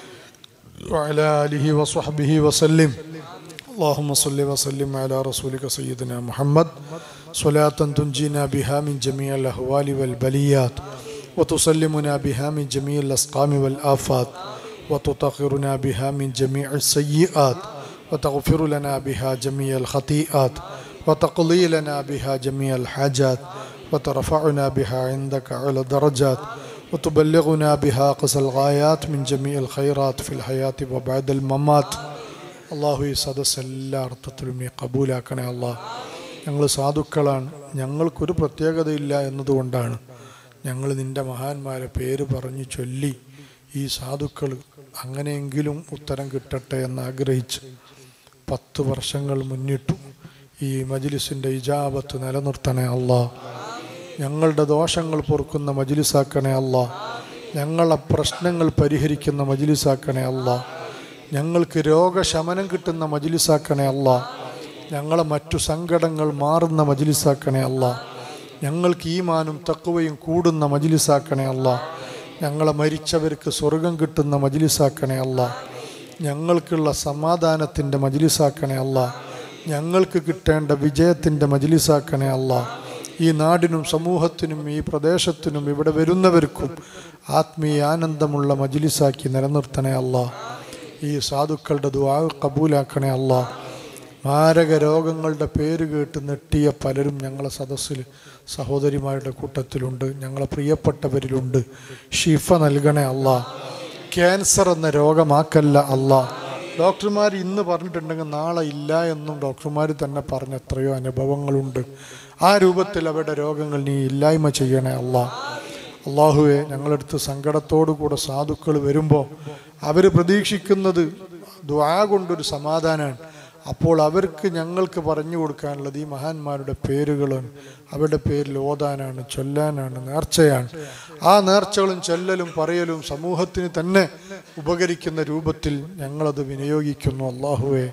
وعلى آله وصحبه وسلم اللهم صل وسلم على رسولك سيدنا محمد صلاة تنجينا بها من جميع الأهوال والبليات وتسلمنا بها من جميع الأسقام والآفات وتطهرنا بها من جميع السيئات وتغفر لنا بها جميع الخطيئات وتقضي لنا بها جميع الحاجات وترفعنا بها عندك على الدرجات وتبلغنا بها قصى الغايات من جميع الخيرات في الحياة وبعد الممات അള്ളാഹു ഈ സദസ് എല്ലാ അർത്ഥത്തിലും നീ കബൂലാക്കണേ അള്ളാഹ് ഞങ്ങൾ സാധുക്കളാണ് ഞങ്ങൾക്കൊരു പ്രത്യേകതയില്ല എന്നതുകൊണ്ടാണ് ഞങ്ങൾ നിന്റെ മഹാന്മാരെ പേര് പറഞ്ഞു ചൊല്ലി ഈ സാധുക്കൾ അങ്ങനെയെങ്കിലും ഉത്തരം കിട്ടട്ടെ എന്ന് ആഗ്രഹിച്ച് പത്ത് വർഷങ്ങൾ മുന്നിട്ടു ഈ മജിലിസിൻ്റെ ഇജാബത്ത് നിലനിർത്തണേ അള്ളാഹ് ഞങ്ങളുടെ ദോഷങ്ങൾ പൊറുക്കുന്ന മജിലിസാക്കണേ അല്ല ഞങ്ങളെ പ്രശ്നങ്ങൾ പരിഹരിക്കുന്ന മജിലിസാക്കണേ അല്ല ഞങ്ങൾക്ക് രോഗശമനം കിട്ടുന്ന മജിലിസാക്കണേ അല്ല ഞങ്ങളെ മറ്റു സങ്കടങ്ങൾ മാറുന്ന മജിലിസാക്കണേ അല്ല ഞങ്ങൾക്ക് ഈമാനും തക്കുവയും കൂടുന്ന മജിലിസാക്കണേ അല്ല ഞങ്ങളെ മരിച്ചവർക്ക് സ്വർഗം കിട്ടുന്ന മജിലിസാക്കണേ അല്ല ഞങ്ങൾക്കുള്ള സമാധാനത്തിൻ്റെ മജിലിസാക്കണേ അല്ല ഞങ്ങൾക്ക് കിട്ടേണ്ട വിജയത്തിൻ്റെ മജിലിസാക്കണേ അല്ല ഈ നാടിനും സമൂഹത്തിനും ഈ പ്രദേശത്തിനും ഇവിടെ വരുന്നവർക്കും ആത്മീയ ആനന്ദമുള്ള മജിലിസാക്കി നിലനിർത്തണേ അല്ല ഈ സാധുക്കളുടെ ദുആ കബൂലാക്കണേ അല്ല മാരക രോഗങ്ങളുടെ പേര് കേട്ട് നെട്ടിയ പലരും ഞങ്ങളെ സദസ്സിൽ സഹോദരിമാരുടെ കൂട്ടത്തിലുണ്ട് ഞങ്ങളെ പ്രിയപ്പെട്ടവരിലുണ്ട് ഷിഫ നൽകണേ അല്ല ക്യാൻസർ എന്ന രോഗമാക്കല്ല അല്ല ഡോക്ടർമാർ ഇന്ന് പറഞ്ഞിട്ടുണ്ടെങ്കിൽ നാളെ ഇല്ല എന്നും ഡോക്ടർമാർ തന്നെ പറഞ്ഞ എത്രയോ അനുഭവങ്ങളുണ്ട് ആ രൂപത്തിൽ അവരുടെ രോഗങ്ങൾ നീ ഇല്ലായ്മ ചെയ്യണേ അല്ല അള്ളാഹുവെ ഞങ്ങളടുത്ത് സങ്കടത്തോടു കൂടെ സാധുക്കൾ വരുമ്പോൾ അവർ പ്രതീക്ഷിക്കുന്നത് ദ്വാ കൊണ്ടൊരു സമാധാനമാണ് അപ്പോൾ അവർക്ക് ഞങ്ങൾക്ക് പറഞ്ഞു കൊടുക്കാനുള്ളത് ഈ മഹാന്മാരുടെ പേരുകളും അവരുടെ പേരിൽ ഓതാനാണ് ചൊല്ലാനാണ് നേർച്ചയാണ് ആ നേർച്ചകളും ചൊല്ലലും പറയലും സമൂഹത്തിന് തന്നെ ഉപകരിക്കുന്ന രൂപത്തിൽ ഞങ്ങളത് വിനിയോഗിക്കുന്നു അള്ളാഹുവെ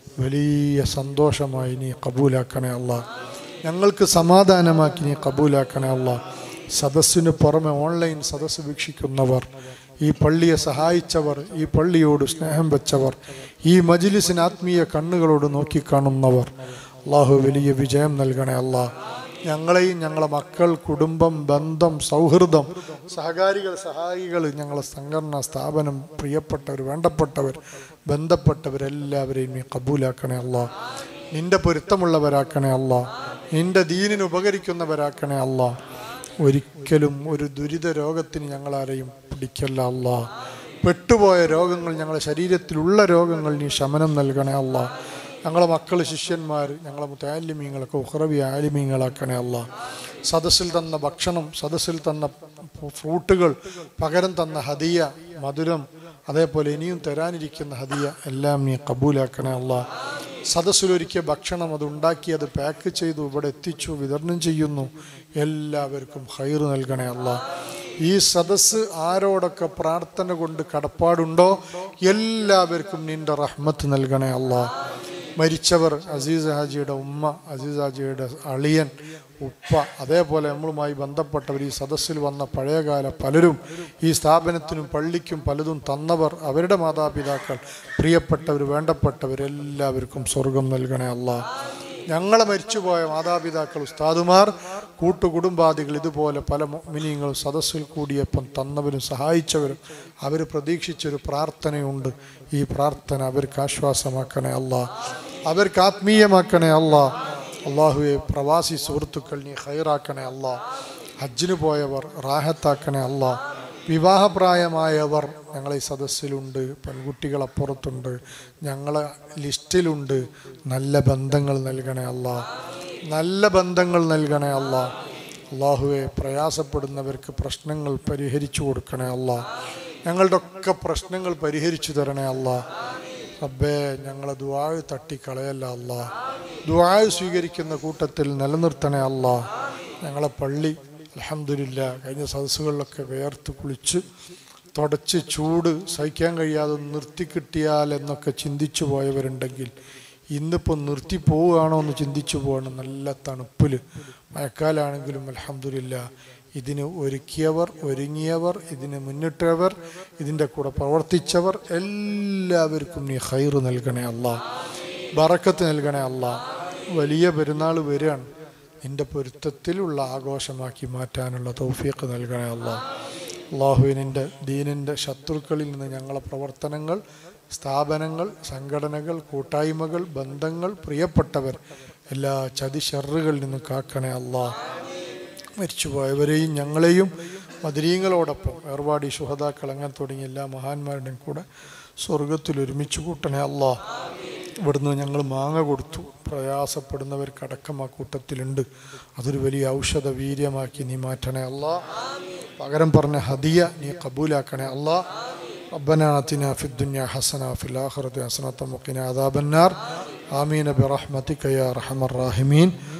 വലിയ സന്തോഷമായി നീ കബൂലാക്കണേ അല്ല ഞങ്ങൾക്ക് സമാധാനമാക്കി നീ കബൂലാക്കണേ അല്ല സദസ്സിന് പുറമെ ഓൺലൈൻ സദസ്സ് വീക്ഷിക്കുന്നവർ ഈ പള്ളിയെ സഹായിച്ചവർ ഈ പള്ളിയോട് സ്നേഹം വെച്ചവർ ഈ മജിലിസിന് ആത്മീയ കണ്ണുകളോട് നോക്കിക്കാണുന്നവർ അള്ളാഹു വലിയ വിജയം നൽകണേ അല്ല ഞങ്ങളെയും ഞങ്ങളെ മക്കൾ കുടുംബം ബന്ധം സൗഹൃദം സഹകാരികൾ സഹായികൾ ഞങ്ങളെ സംഘടന സ്ഥാപനം പ്രിയപ്പെട്ടവർ വേണ്ടപ്പെട്ടവർ ബന്ധപ്പെട്ടവരെല്ലാവരെയും നീ കബൂലാക്കണേ അല്ല നിന്റെ പൊരുത്തമുള്ളവരാക്കണേ അല്ല നിന്റെ ദീനിന് ഉപകരിക്കുന്നവരാക്കണേ അല്ല ഒരിക്കലും ഒരു ദുരിത രോഗത്തിന് ഞങ്ങളാരെയും പിടിക്കല്ല അല്ല പെട്ടുപോയ രോഗങ്ങൾ ഞങ്ങളുടെ ശരീരത്തിലുള്ള രോഗങ്ങൾ നീ ശമനം നൽകണേ അല്ല ഞങ്ങളെ മക്കൾ ശിഷ്യന്മാർ ഞങ്ങളെ മുത്താലിമീങ്ങളൊക്കെ ഉഹ്റവി ആലിമീങ്ങളാക്കണേ അല്ല സദസ്സിൽ തന്ന ഭക്ഷണം സദസ്സിൽ തന്ന ഫ്രൂട്ടുകൾ പകരം തന്ന ഹദിയ മധുരം അതേപോലെ ഇനിയും തരാനിരിക്കുന്ന ഹദിയ എല്ലാം നീ കബൂലാക്കണേ അല്ല സദസ്സിലൊരുക്കിയ ഭക്ഷണം അത് ഉണ്ടാക്കി അത് പാക്ക് ചെയ്തു ഇവിടെ എത്തിച്ചു വിതരണം ചെയ്യുന്നു എല്ലാവർക്കും ഹൈർ നൽകണേ അല്ല ഈ സദസ്സ് ആരോടൊക്കെ പ്രാർത്ഥന കൊണ്ട് കടപ്പാടുണ്ടോ എല്ലാവർക്കും നിന്റെ റഹ്മത്ത് നൽകണേ അല്ല മരിച്ചവർ അസീസ് ഹാജിയുടെ ഉമ്മ അസീസ് ഹാജിയുടെ അളിയൻ ഉപ്പ അതേപോലെ നമ്മളുമായി ബന്ധപ്പെട്ടവർ ഈ സദസ്സിൽ വന്ന പഴയകാല പലരും ഈ സ്ഥാപനത്തിനും പള്ളിക്കും പലതും തന്നവർ അവരുടെ മാതാപിതാക്കൾ പ്രിയപ്പെട്ടവർ വേണ്ടപ്പെട്ടവർ എല്ലാവർക്കും സ്വർഗം നൽകണേ അല്ല ഞങ്ങളെ മരിച്ചുപോയ മാതാപിതാക്കൾ ഉസ്താദുമാർ കൂട്ടുകുടുംബാദികൾ ഇതുപോലെ പല മിനിങ്ങളും സദസ്സിൽ കൂടിയപ്പം തന്നവരും സഹായിച്ചവരും അവർ പ്രതീക്ഷിച്ചൊരു പ്രാർത്ഥനയുണ്ട് ഈ പ്രാർത്ഥന അവർക്ക് ആശ്വാസമാക്കണേ അല്ല അവർക്ക് ആത്മീയമാക്കണേ അല്ല അള്ളാഹുവെ പ്രവാസി സുഹൃത്തുക്കൾ നീ ഹൈറാക്കണേ അല്ല ഹജ്ജിന് പോയവർ റാഹത്താക്കണേ അല്ല വിവാഹപ്രായമായവർ ഞങ്ങളെ ഈ സദസ്സിലുണ്ട് പെൺകുട്ടികൾ അപ്പുറത്തുണ്ട് ഞങ്ങളെ ലിസ്റ്റിലുണ്ട് നല്ല ബന്ധങ്ങൾ നൽകണേ അല്ല നല്ല ബന്ധങ്ങൾ നൽകണേ അല്ല അള്ളാഹുവെ പ്രയാസപ്പെടുന്നവർക്ക് പ്രശ്നങ്ങൾ പരിഹരിച്ചു കൊടുക്കണേ അല്ല ഞങ്ങളുടെ ഒക്കെ പ്രശ്നങ്ങൾ പരിഹരിച്ചു തരണേ അല്ല റബ്ബേ ഞങ്ങളെ ദുവാഴ് തട്ടിക്കളയല്ല അല്ല ദുവാഴ് സ്വീകരിക്കുന്ന കൂട്ടത്തിൽ നിലനിർത്തണേ അല്ല ഞങ്ങളെ പള്ളി അലഹമില്ല കഴിഞ്ഞ സദസ്സുകളിലൊക്കെ വേർത്ത് കുളിച്ച് തുടച്ച് ചൂട് സഹിക്കാൻ കഴിയാതെ നിർത്തി കിട്ടിയാൽ എന്നൊക്കെ ചിന്തിച്ചു പോയവരുണ്ടെങ്കിൽ ഇന്നിപ്പോൾ നിർത്തി പോവുകയാണോ എന്ന് ചിന്തിച്ചു പോകണം നല്ല തണുപ്പിൽ മഴക്കാലാണെങ്കിലും അലഹമില്ല ഇതിന് ഒരുക്കിയവർ ഒരുങ്ങിയവർ ഇതിന് മുന്നിട്ടവർ ഇതിൻ്റെ കൂടെ പ്രവർത്തിച്ചവർ എല്ലാവർക്കും നീ ഹൈറ് നൽകണേ അല്ല ബറക്കത്ത് നൽകണേ അല്ല വലിയ പെരുന്നാൾ വരികയാണ് നിന്റെ പൊരുത്തത്തിലുള്ള ആഘോഷമാക്കി മാറ്റാനുള്ള തൗഫീഖ് നൽകണേ അല്ല അള്ളാഹുവിനിൻ്റെ ദീനിൻ്റെ ശത്രുക്കളിൽ നിന്ന് ഞങ്ങളെ പ്രവർത്തനങ്ങൾ സ്ഥാപനങ്ങൾ സംഘടനകൾ കൂട്ടായ്മകൾ ബന്ധങ്ങൾ പ്രിയപ്പെട്ടവർ എല്ലാ ചതി ഷറുകളിൽ നിന്നും കാക്കണേ അല്ലാ മരിച്ചുപോയവരെയും ഞങ്ങളെയും മദരീങ്ങളോടൊപ്പം ഏർവാടി ശുഹതാക്കൾ അങ്ങനെ തുടങ്ങിയ എല്ലാ മഹാന്മാരുടെയും കൂടെ സ്വർഗത്തിൽ ഒരുമിച്ച് കൂട്ടണേ അല്ലാ ഇവിടുന്ന് ഞങ്ങൾ മാങ്ങ കൊടുത്തു പ്രയാസപ്പെടുന്നവർക്കടക്കം ആ കൂട്ടത്തിലുണ്ട് അതൊരു വലിയ ഔഷധ വീര്യമാക്കി നീ മാറ്റണേ അല്ലാ പകരം പറഞ്ഞ ഹദിയ നീ കബൂലാക്കണേ അല്ലാ ربنا آتنا في الدنيا حسنة وفي الآخرة حسنة وقنا عذاب النار آمين برحمتك يا أرحم الراحمين